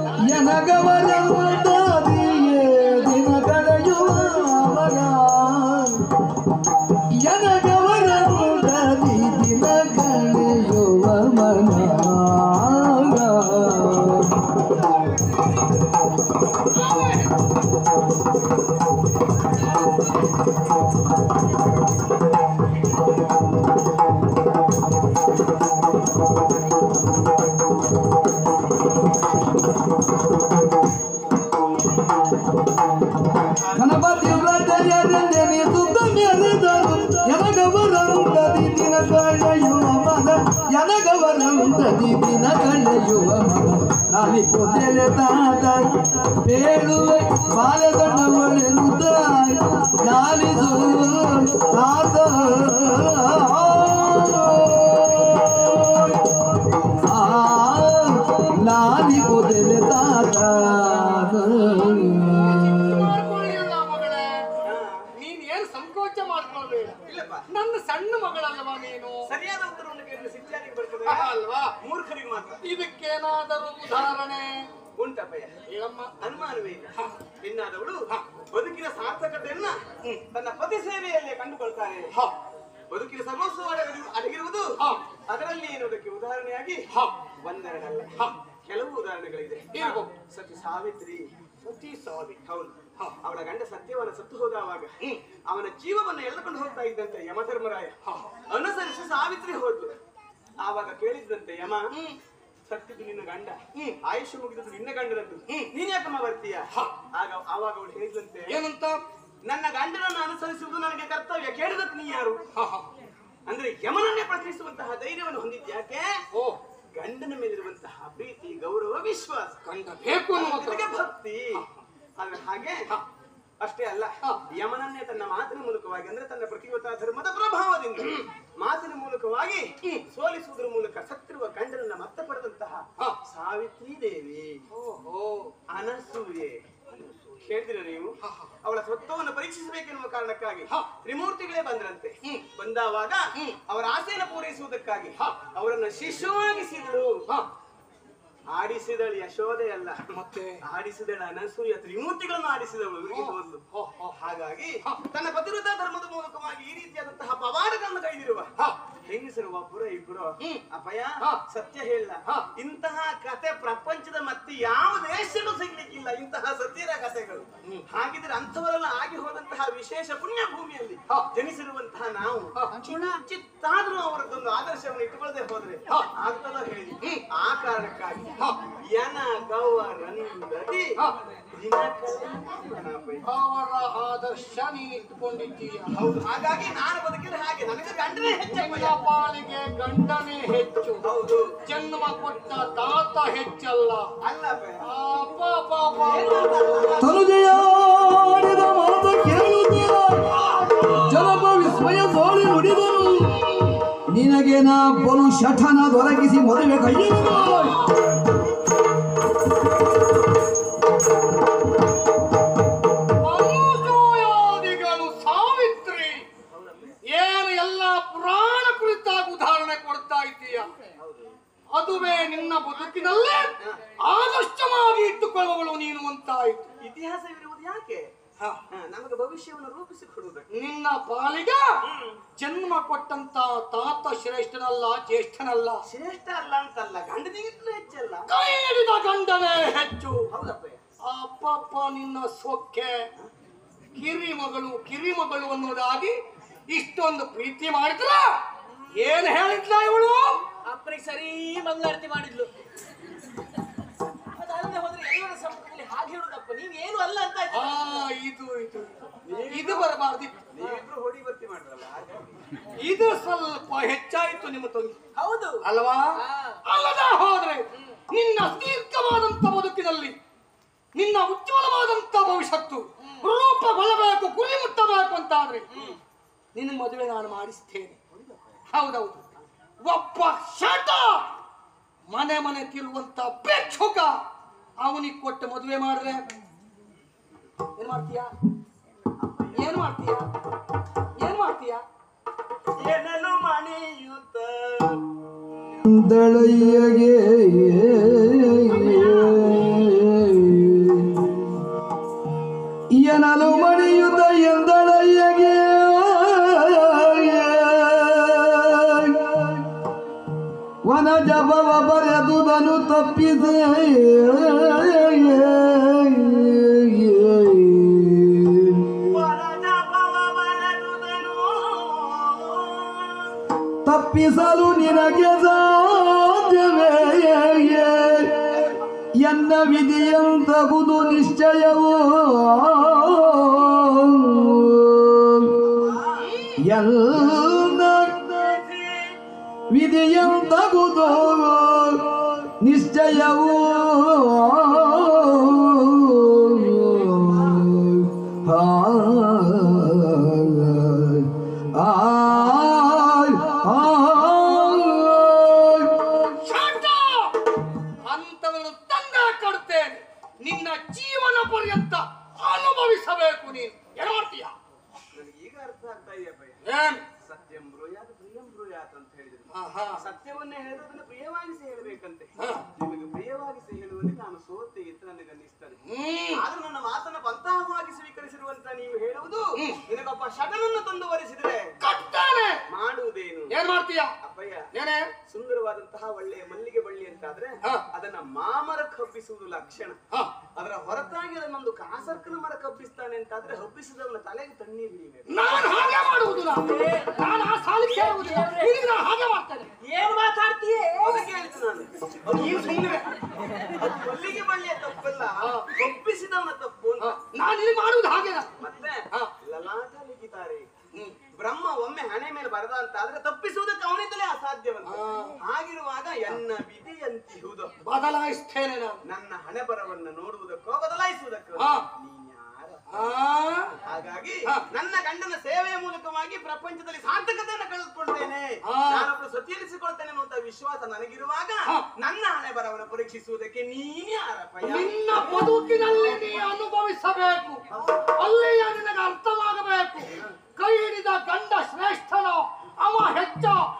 ಎನಗವರಂತಾದಿಯೇ ದಿನ ಕಳೆಯುವ ಅವರ ಎನಗವರಂತಾದಿ ದಿನ ಕಳೆಯುವ ಮನ ಗಣಪತಿ ವ್ರತಯದಲ್ಲಿ ಸುತ್ತ ಮೆರೆದರು ಎನಗವರಂತದಿ ದಿನ ಕಳೆಯುವ ಮನ ಎನಗವರಂತದಿ ದಿನ ಕಳೆಯುವ ಮನ ನಾಲಿ ಕೊದ್ದೆಲೆ ತಾತ ಬೇಳುವೆ ಬಾಲಗಣ್ಣವಳೆಂದ ನಾಲಿದು ತಾತ ಆ ನಾಲಿ ಕೊದ್ದೆಲೆ ತಾತ ಮಾಡ್ಕೊಳ್ಳಿಲ್ಲ ಮಗಳೇ ಹಾ. ನೀನ್ ಏನು ಸಂಕೋಚ ಮಾಡ್ಕೊಳ್ಬೇಡ ಇಲ್ಲಪ್ಪ ನನ್ನ ಸಣ್ಣ ಮಗಳಲ್ವಾ ನೀನು ಸರಿಯಾದ ಉತ್ತರವನ್ನು ಕೇಳಿದ್ರೆ ಶಿಕ್ಷಾರಿಗೆ ಬರ್ತದೆ ಅಲ್ವಾ ಮೂರ್ಖರಿಗೆ ಮಾತ್ರ ಇದಕ್ಕೇನಾದರೂ ಉದಾಹರಣೆ ಉಂಟಪ್ಪಯ್ಯ ಹೇಳಮ್ಮ ಅನುಮಾನವೇ ಇಲ್ಲ ಹೆಣ್ಣಾದವಳು ಬದುಕಿನ ಸಾರ್ಥಕತೆಯನ್ನ ತನ್ನ ಪತಿ ಸೇವೆಯಲ್ಲೇ ಕಂಡುಕೊಳ್ತಾರೆ ಹ, ಬದುಕಿನ ಸರ್ವಸ್ವ ಅಡಗಿ- ಅಡಗಿರುವುದು ಹ. ಅದರಲ್ಲಿ ಎನ್ನುವುದಕ್ಕೆ ಉದಾಹರಣೆಯಾಗಿ ಹ. ಒಂದೆರಡಲ್ಲ ಹ. ಕೆಲವು ಉದಾಹರಣೆಗಳಿದೆ ಇರ್ಬೋದು. ಸತಿ ಸಾವಿತ್ರಿ ಸತಿ ಸಾವಿ ಹೌದು ಹ. ಅವಳ ಗಂಡ ಸತ್ಯವನ್ನ ಸತ್ತು ಹೋದವಾಗ ಹ್ಮ್. ಅವನ ಜೀವವನ್ನು ಎಳೆದುಕೊಂಡು ಹೋಗ್ತಾ ಇದ್ದಂತೆ ಯಮಧರ್ಮರಾಯ ಹ. ಅನುಸರಿಸಿ ಸಾವಿತ್ರಿ ಹೋದ್ಲು ಆವಾಗ ಕೇಳಿದ್ದಂತೆ ಯಮ ಹ್ಮ್. ಸತ್ತಿದ್ದು ನಿನ್ನ ಗಂಡ ಹ್ಮ್. ಆಯುಷ್ಯ ಮುಗಿದದ್ದು ನಿನ್ನ ಗಂಡನದ್ದು ಹ್ಮ್. ನೀನ್ ಯಾಕಮ್ಮ ಬರ್ತೀಯ ಹ. ಆಗ ಆವಾಗ ಅವಳು ಹೇಳಿದಂತೆ ಏನಂತ ನನ್ನ ಗಂಡನನ್ನು ಅನುಸರಿಸುವುದು ನನಗೆ ಕರ್ತವ್ಯ ಕೇಳಿದಕ್ಕೆ ನೀ ಯಾರು ಹ, ಹ. ಅಂದ್ರೆ ಯಮನನ್ನೇ ಪ್ರಶ್ನಿಸುವಂತಹ ಧೈರ್ಯವನ್ನು ಹೊಂದಿದ್ಯಾಕೆ ಓ ಗಂಡನ ಮೇಲಿರುವಂತಹ ಪ್ರೀತಿ ಗೌರವ ವಿಶ್ವಾಸ ಕಂಡ ಬೇಕು ಅನ್ನುವ ಜೊತೆಗೆ ಭಕ್ತಿ ಆದ್ರೆ ಹಾಗೆ ಅಷ್ಟೇ ಅಲ್ಲ ಯಮನನ್ನೇ ತನ್ನ ಮಾತಿನ ಮೂಲಕವಾಗಿ ಅಂದ್ರೆ ತನ್ನ ಪ್ರತಿವತ ಧರ್ಮದ ಪ್ರಭಾವದಿಂದ ಮಾತಿನ ಮೂಲಕವಾಗಿ ಸೋಲಿಸುವುದರ ಮೂಲಕ ಸತ್ತಿರುವ ಗಂಡನನ್ನ ಮತ್ತೆ ಪಡೆದಂತಹ ಹ. ಸಾವಿತ್ರಿ ದೇವಿ ಓಹೋ ಅನಸೂಯೆ ಕೇಳಿದಿರ ನೀವು ಅವಳ ಸ್ವತ್ವವನ್ನು ಪರೀಕ್ಷಿಸಬೇಕೆನ್ನುವ ಕಾರಣಕ್ಕಾಗಿ ತ್ರಿಮೂರ್ತಿಗಳೇ ಬಂದ್ರಂತೆ ಹ್ಮ್. ಬಂದಾವಾಗ ಹ್ಮ್. ಅವರ ಆಸೆಯನ್ನು ಪೂರೈಸುವುದಕ್ಕಾಗಿ ಹ. ಅವರನ್ನ ಶಿಶುವಾಗಿಸಿದಳು ಹ, ಆಡಿಸಿದಳು ಯಶೋದೆ ಅಲ್ಲ ಮತ್ತೆ ಆಡಿಸಿದಳು ಅನಸೂಯ ತ್ರಿಮೂರ್ತಿಗಳನ್ನು ಆಡಿಸಿದಳು ಇವರಿಗೆ ಹೋದ್ಲು ಹ, ಹ, ಹಾಗಾಗಿ ತನ್ನ ಪತಿವ್ರತ ಧರ್ಮದ ಮೂಲಕವಾಗಿ ಈ ರೀತಿಯಾದಂತಹ ಪವಾಡಗಳನ್ನು ಕೈದಿರುವ ಹ. ಹೆಂಗಸರು ಒಬ್ಬರ ಇಬ್ಬರು ಹ್ಮ್. ಅಪಯ ಹ. ಸತ್ಯ ಹೇಳ ಹ. ಇಂತಹ ಕತೆ ಪ್ರಪಂಚದ ಮತ್ತೆ ಯಾವ ದೇಶದಲ್ಲೂ ಸಿಗ್ಲಿಕ್ಕಿಲ್ಲ ಇಂತಹ ಸತ್ಯದ ಕಥೆಗಳು ಹಾಗಿದ್ರೆ ಅಂಥವರೆಲ್ಲ ಆಗಿ ಹೋದಂತಹ ವಿಶೇಷ ಪುಣ್ಯ ಭೂಮಿಯಲ್ಲಿ ಹ. ಜನಿಸಿರುವಂತಹ ನಾವು ಹ. ಚಿತ್ತಾದ್ರೂ ಅವರದ್ದೊಂದು ಆದರ್ಶವನ್ನು ಇಟ್ಟುಕೊಳ್ಳದೆ ಹೋದ್ರೆ ಹ. ಆಗ್ತದ ಹೇಳಿ ಹ್ಮ್. ಆ ಕಾರಣಕ್ಕಾಗಿ ಹ. ಯನ ಗೌರಂದದಿ ಹ. ದಿನ ಕಳೆದ ಅವರ ಆದರ್ಶ ನೀನು ಇಟ್ಟುಕೊಂಡಿದ್ದೀಯ ಹೌದು ಹಾಗಾಗಿ ನಾನು ಬದುಕಿದ್ರೆ ಹಾಗೆ ನನಗೆ ಗಂಡನೇ ಹೆಚ್ಚಪ್ಪ ನಿನ್ನ ಪಾಲಿಗೆ ಗಂಡನೇ ಹೆಚ್ಚು ಹೌದು ಜನ್ಮ ಕೊಟ್ಟ ತಾತ ಹೆಚ್ಚಲ್ಲ ಅಲ್ಲ ಅಪ್ಪ. ಪಾಪ ಪಾಪ ತನುಜಯಾಡಿದ ಮಾತ ಕೇಳುತ್ತೀರ ಜನಪ ವಿಸ್ಮಯ ಸೋಳಿ ನುಡಿದರು ನಿನಗೆ ನಾ ಬಲು ಶಠನ ದೊರಕಿಸಿ ಮದುವೆ ಕೈಯುವುದು ಇಲ್ಲವಗಳು ನೀನು ಅಂತಾಯಿತು ಇತಿಹಾಸವಿರುವುದು ಯಾಕೆ ಹ. ಹ, ನಮಗೆ ಭವಿಷ್ಯವನ್ನು ರೂಪಿಸಿಕೊಡುವುದಕ್ಕೆ ನಿನ್ನ ಪಾಲಿಗೆ ಜನ್ಮ ಕೊಟ್ಟಂತ ತಾತ ಶ್ರೇಷ್ಠನಲ್ಲ ಜ್ಯೇಷ್ಠನಲ್ಲ ಶ್ರೇಷ್ಠ ಅಲ್ಲ ಅಂತಲ್ಲ ಗಂಡನಿಗಿಂತಲೂ ಹೆಚ್ಚಲ್ಲ ಕೈ ಹಿಡಿದ ಗಂಡನೇ ಹೆಚ್ಚು ಹೌದಪ್ಪಯ್ಯ ಅಪ್ಪಪ್ಪ ನಿನ್ನ ಸೊಕ್ಕೆ ಕಿರಿಮಗಳು ಕಿರಿಮಗಳು ಅನ್ನೋದಾಗಿ ಇಷ್ಟೊಂದು ಪ್ರೀತಿ ಮಾಡಿದ್ರ ಏನ್ ಹೇಳಿದ್ಲ ಇವಳು ಅಪ್ಪನಿಗೆ ಸರಿ ಮಂಗಳಾರತಿ ಮಾಡಿದ್ಲು ಅದಲ್ಲದೆ ಹೋದ್ರೆ ಎಲ್ಲರ ಸಮ್ಮುಖದಲ್ಲಿ ಹಾಗೆ ಹೇಳುದಪ್ಪ ನೀವ್ ಏನು ಅಲ್ಲ ಅಂತ ಆಯ್ತು. ಆ ಇದು ಇದು ಇದು ಬರಬಾರ್ದಿತ್ತು ನೀವಿಬ್ರು ಹೊಡಿ ಬರ್ತಿ ಮಾಡ್ರಲ್ಲ ಹಾಗಾಗಿ ಇದು ಸ್ವಲ್ಪ ಹೆಚ್ಚಾಯಿತು ನಿಮ್ಮ ತಂಗಿ ಹೌದು ಅಲ್ವಾ ಹಾ. ಅಲ್ಲದ ಹೋದ್ರೆ ನಿನ್ನ ದೀರ್ಘವಾದಂತ ಬದುಕಿನಲ್ಲಿ ನಿನ್ನ ಉಜ್ವಲವಾದಂತ ಭವಿಷ್ಯತ್ತು ರೂಪಗೊಳ್ಳಬೇಕು ಗುರಿ ಮುಟ್ಟಬೇಕು ಅಂತಾದ್ರೆ ನಿನ್ನ ಮದುವೆ ನಾನು ಮಾಡಿಸ್ತೇನೆ ಹೌದೌದು ಒಬ್ಬ ಶಟ ಮನೆ ಮನೆ ತಿರುವಂತ ಭಿಕ್ಷುಕ ಅವನಿಗೆ ಕೊಟ್ಟು ಮದುವೆ ಮಾಡಿದ್ರೆ ಏನ್ ಮಾಡ್ತೀಯ ಏನ್ ಮಾಡ್ತೀಯ ಏನ್ ಮಾಡ್ತೀಯ ಏನಲು ಮಣಿಯುತ್ತ ದಳಯ್ಯಗೆ ಎನಲು ಮಣಿಯುತ ಎಂದಳಯ್ಯಗೆ ವನ ಜಪವ ಬರೆದುದನು ತಪ್ಪಿದೆ ವನಜ ಭವ ಬರದುದನು. ತಪ್ಪಿಸಲು ನಿನಗೆ ಸಾಧ್ಯವೇ ಎನ್ನ ವಿಧಿಯಂತಗುದು ನಿಶ್ಚಯವು ಎಲ್ಲ ವಿಧಿಯಂತಗುದು ನಿಶ್ಚಯವು ಶಾಂತ ಅಂತವನ್ನು ತಂದ ಕೊಡುತ್ತೇನೆ ನಿನ್ನ ಜೀವನ ಪರ್ಯಂತ ಅನುಭವಿಸಬೇಕು ನೀನು ಏನು ಮಾಡ್ತೀಯ ನನಗೆ ಈಗ ಅರ್ಥ ಆಗ್ತಾ ಇದೆಯಪ್ಪಯ್ಯ ಏನ್ ಸತ್ಯಂ ಬ್ರೂಯಾತ್ ಪ್ರಿಯಂ ಬ್ರೂಯಾತ್ ಅಂತ ಹೇಳಿದ್ರು ಆಹಾ. ಸತ್ಯವನ್ನೇ ಹೇಳಿದ್ರೆ ಅದನ್ನು ಪ್ರಿಯವಾಗಿಸಿ ಹೇಳಬೇಕಂತೆ ಹಾ. ನಿಮಗೆ ಪ್ರಿಯವಾಗಿಸಿ ಹೇಳುವಲ್ಲಿ ನಾನು ಸೋತೆ ಅಂತ ನನಗೆ ಅನ್ನಿಸ್ತದೆ ಹ್ಮ್ ಆದ್ರೂ ನನ್ನ ಮಾತನ್ನ ಪಂಥಾವಾಗಿ ಸ್ವೀಕರಿಸಿರುವಂತ ನೀವು ಹೇಳುವುದು ನಿನಗೊಬ್ಬ ಶಟನನ್ನು ತಂದು ವರಿಸಿದ್ರೆ ಕಟ್ತಾನೆ ಮಾಡುವುದೇನು ಏನ್ ಮಾಡ್ತೀಯ ಅಪ್ಪಯ್ಯ ಏನೇ ಸುಂದರವಾದಂತಹ ಒಳ್ಳೆಯ ಮಲ್ಲಿಗೆ ಬಳ್ಳಿ ಅಂತಾದ್ರೆ ಹಾ. ಅದನ್ನ ಮಾಮರ ಹಬ್ಬಿಸುವುದು ಲಕ್ಷಣ ಹ, ಅದರ ಹೊರತಾಗಿ ಅದನ್ನೊಂದು ಕಾಸರ್ಕನ ಮರ ಕಬ್ಬಿಸ್ತಾನೆ ಅಂತಾದ್ರೆ ಹಬ್ಬಿಸಿದವನ ತಲೆಗೆ ತಣ್ಣೀರು ಇಳಿಬೇಕು ನಾನು ಹಾಗೆ ಮಾಡುವುದು ನಾನು ನಾನು ಆ ಸಾಲಿ ಕೇಳುವುದಿಲ್ಲ ನಿನಗೆ ನಾನು ಹಾಗೆ ಮಾಡ್ತೇನೆ ಏನ್ ಮಾತಾಡ್ತೀಯೇ ಅದಕ್ಕೆ ಹೇಳಿದ್ದು ನಾನು ಅದು ನೀವು ಸುಮ್ಮನೆ ಮಲ್ಲಿಗೆ ಬಳ್ಳಿಯ ತಪ್ಪಲ್ಲ ಕಬ್ಬಿಸಿದವನ ತಪ್ಪು ಅಂತ ನಾನು ಇಲ್ಲಿ ಮಾಡುವುದು ಹಾಗೆ ನಾನು. ಮತ್ತೆ ಹಾ. ಲಲಾಟ ಲಿಖಿತಾರೆ ಹ್ಮ್. ಬ್ರಹ್ಮ ಒಮ್ಮೆ ಹಣೆ ಮೇಲೆ ಬರದ ಅಂತ ಆದ್ರೆ ತಪ್ಪಿಸುವುದಕ್ಕೆ ಅವನಿಂದಲೇ ಅಸಾಧ್ಯವಂತ ಹಾಗಿರುವಾಗ ಎನ್ನ ವಿಧಿಯಂತಿಹುದು ಬದಲಾಯಿಸ್ತೇನೆ ನಾನು ನನ್ನ ಹಣೆ ಬರವನ್ನ ನೋಡುವುದಕ್ಕೋ ಬದಲಾಯಿಸುವುದಕ್ಕೋ ಹಾ. ನೀನ್ಯಾರ ಆ, ಹಾಗಾಗಿ ಹಾ. ನನ್ನ ಗಂಡನ ಸೇವೆಯ ಮೂಲಕವಾಗಿ ಪ್ರಪಂಚದಲ್ಲಿ ಸಾರ್ಥಕತೆಯನ್ನು ಕಳೆದುಕೊಳ್ತೇನೆ ಹಾ. ನಾನೊಬ್ಬಳು ಸತ್ಯರಿಸಿಕೊಳ್ತೇನೆ ಅನ್ನುವಂತ ವಿಶ್ವಾಸ ನನಗಿರುವಾಗ ಹಾ. ನನ್ನ ಹಣೆ ಬರವನ್ನು ಪರೀಕ್ಷಿಸುವುದಕ್ಕೆ ನೀನೇ ಯಾರಪ್ಪಯ್ಯ ನಿನ್ನ ಬದುಕಿನಲ್ಲಿ ನೀ ಅನುಭವಿಸಬೇಕು ಅಲ್ಲಿಯ ನಿನಗೆ ಅರ್ಥವಾಗಬೇಕು ಕೈ ಹಿಡಿದ ಗಂಡ ಶ್ರೇಷ್ಠನೋ ಅವ ಹೆಚ್ಚ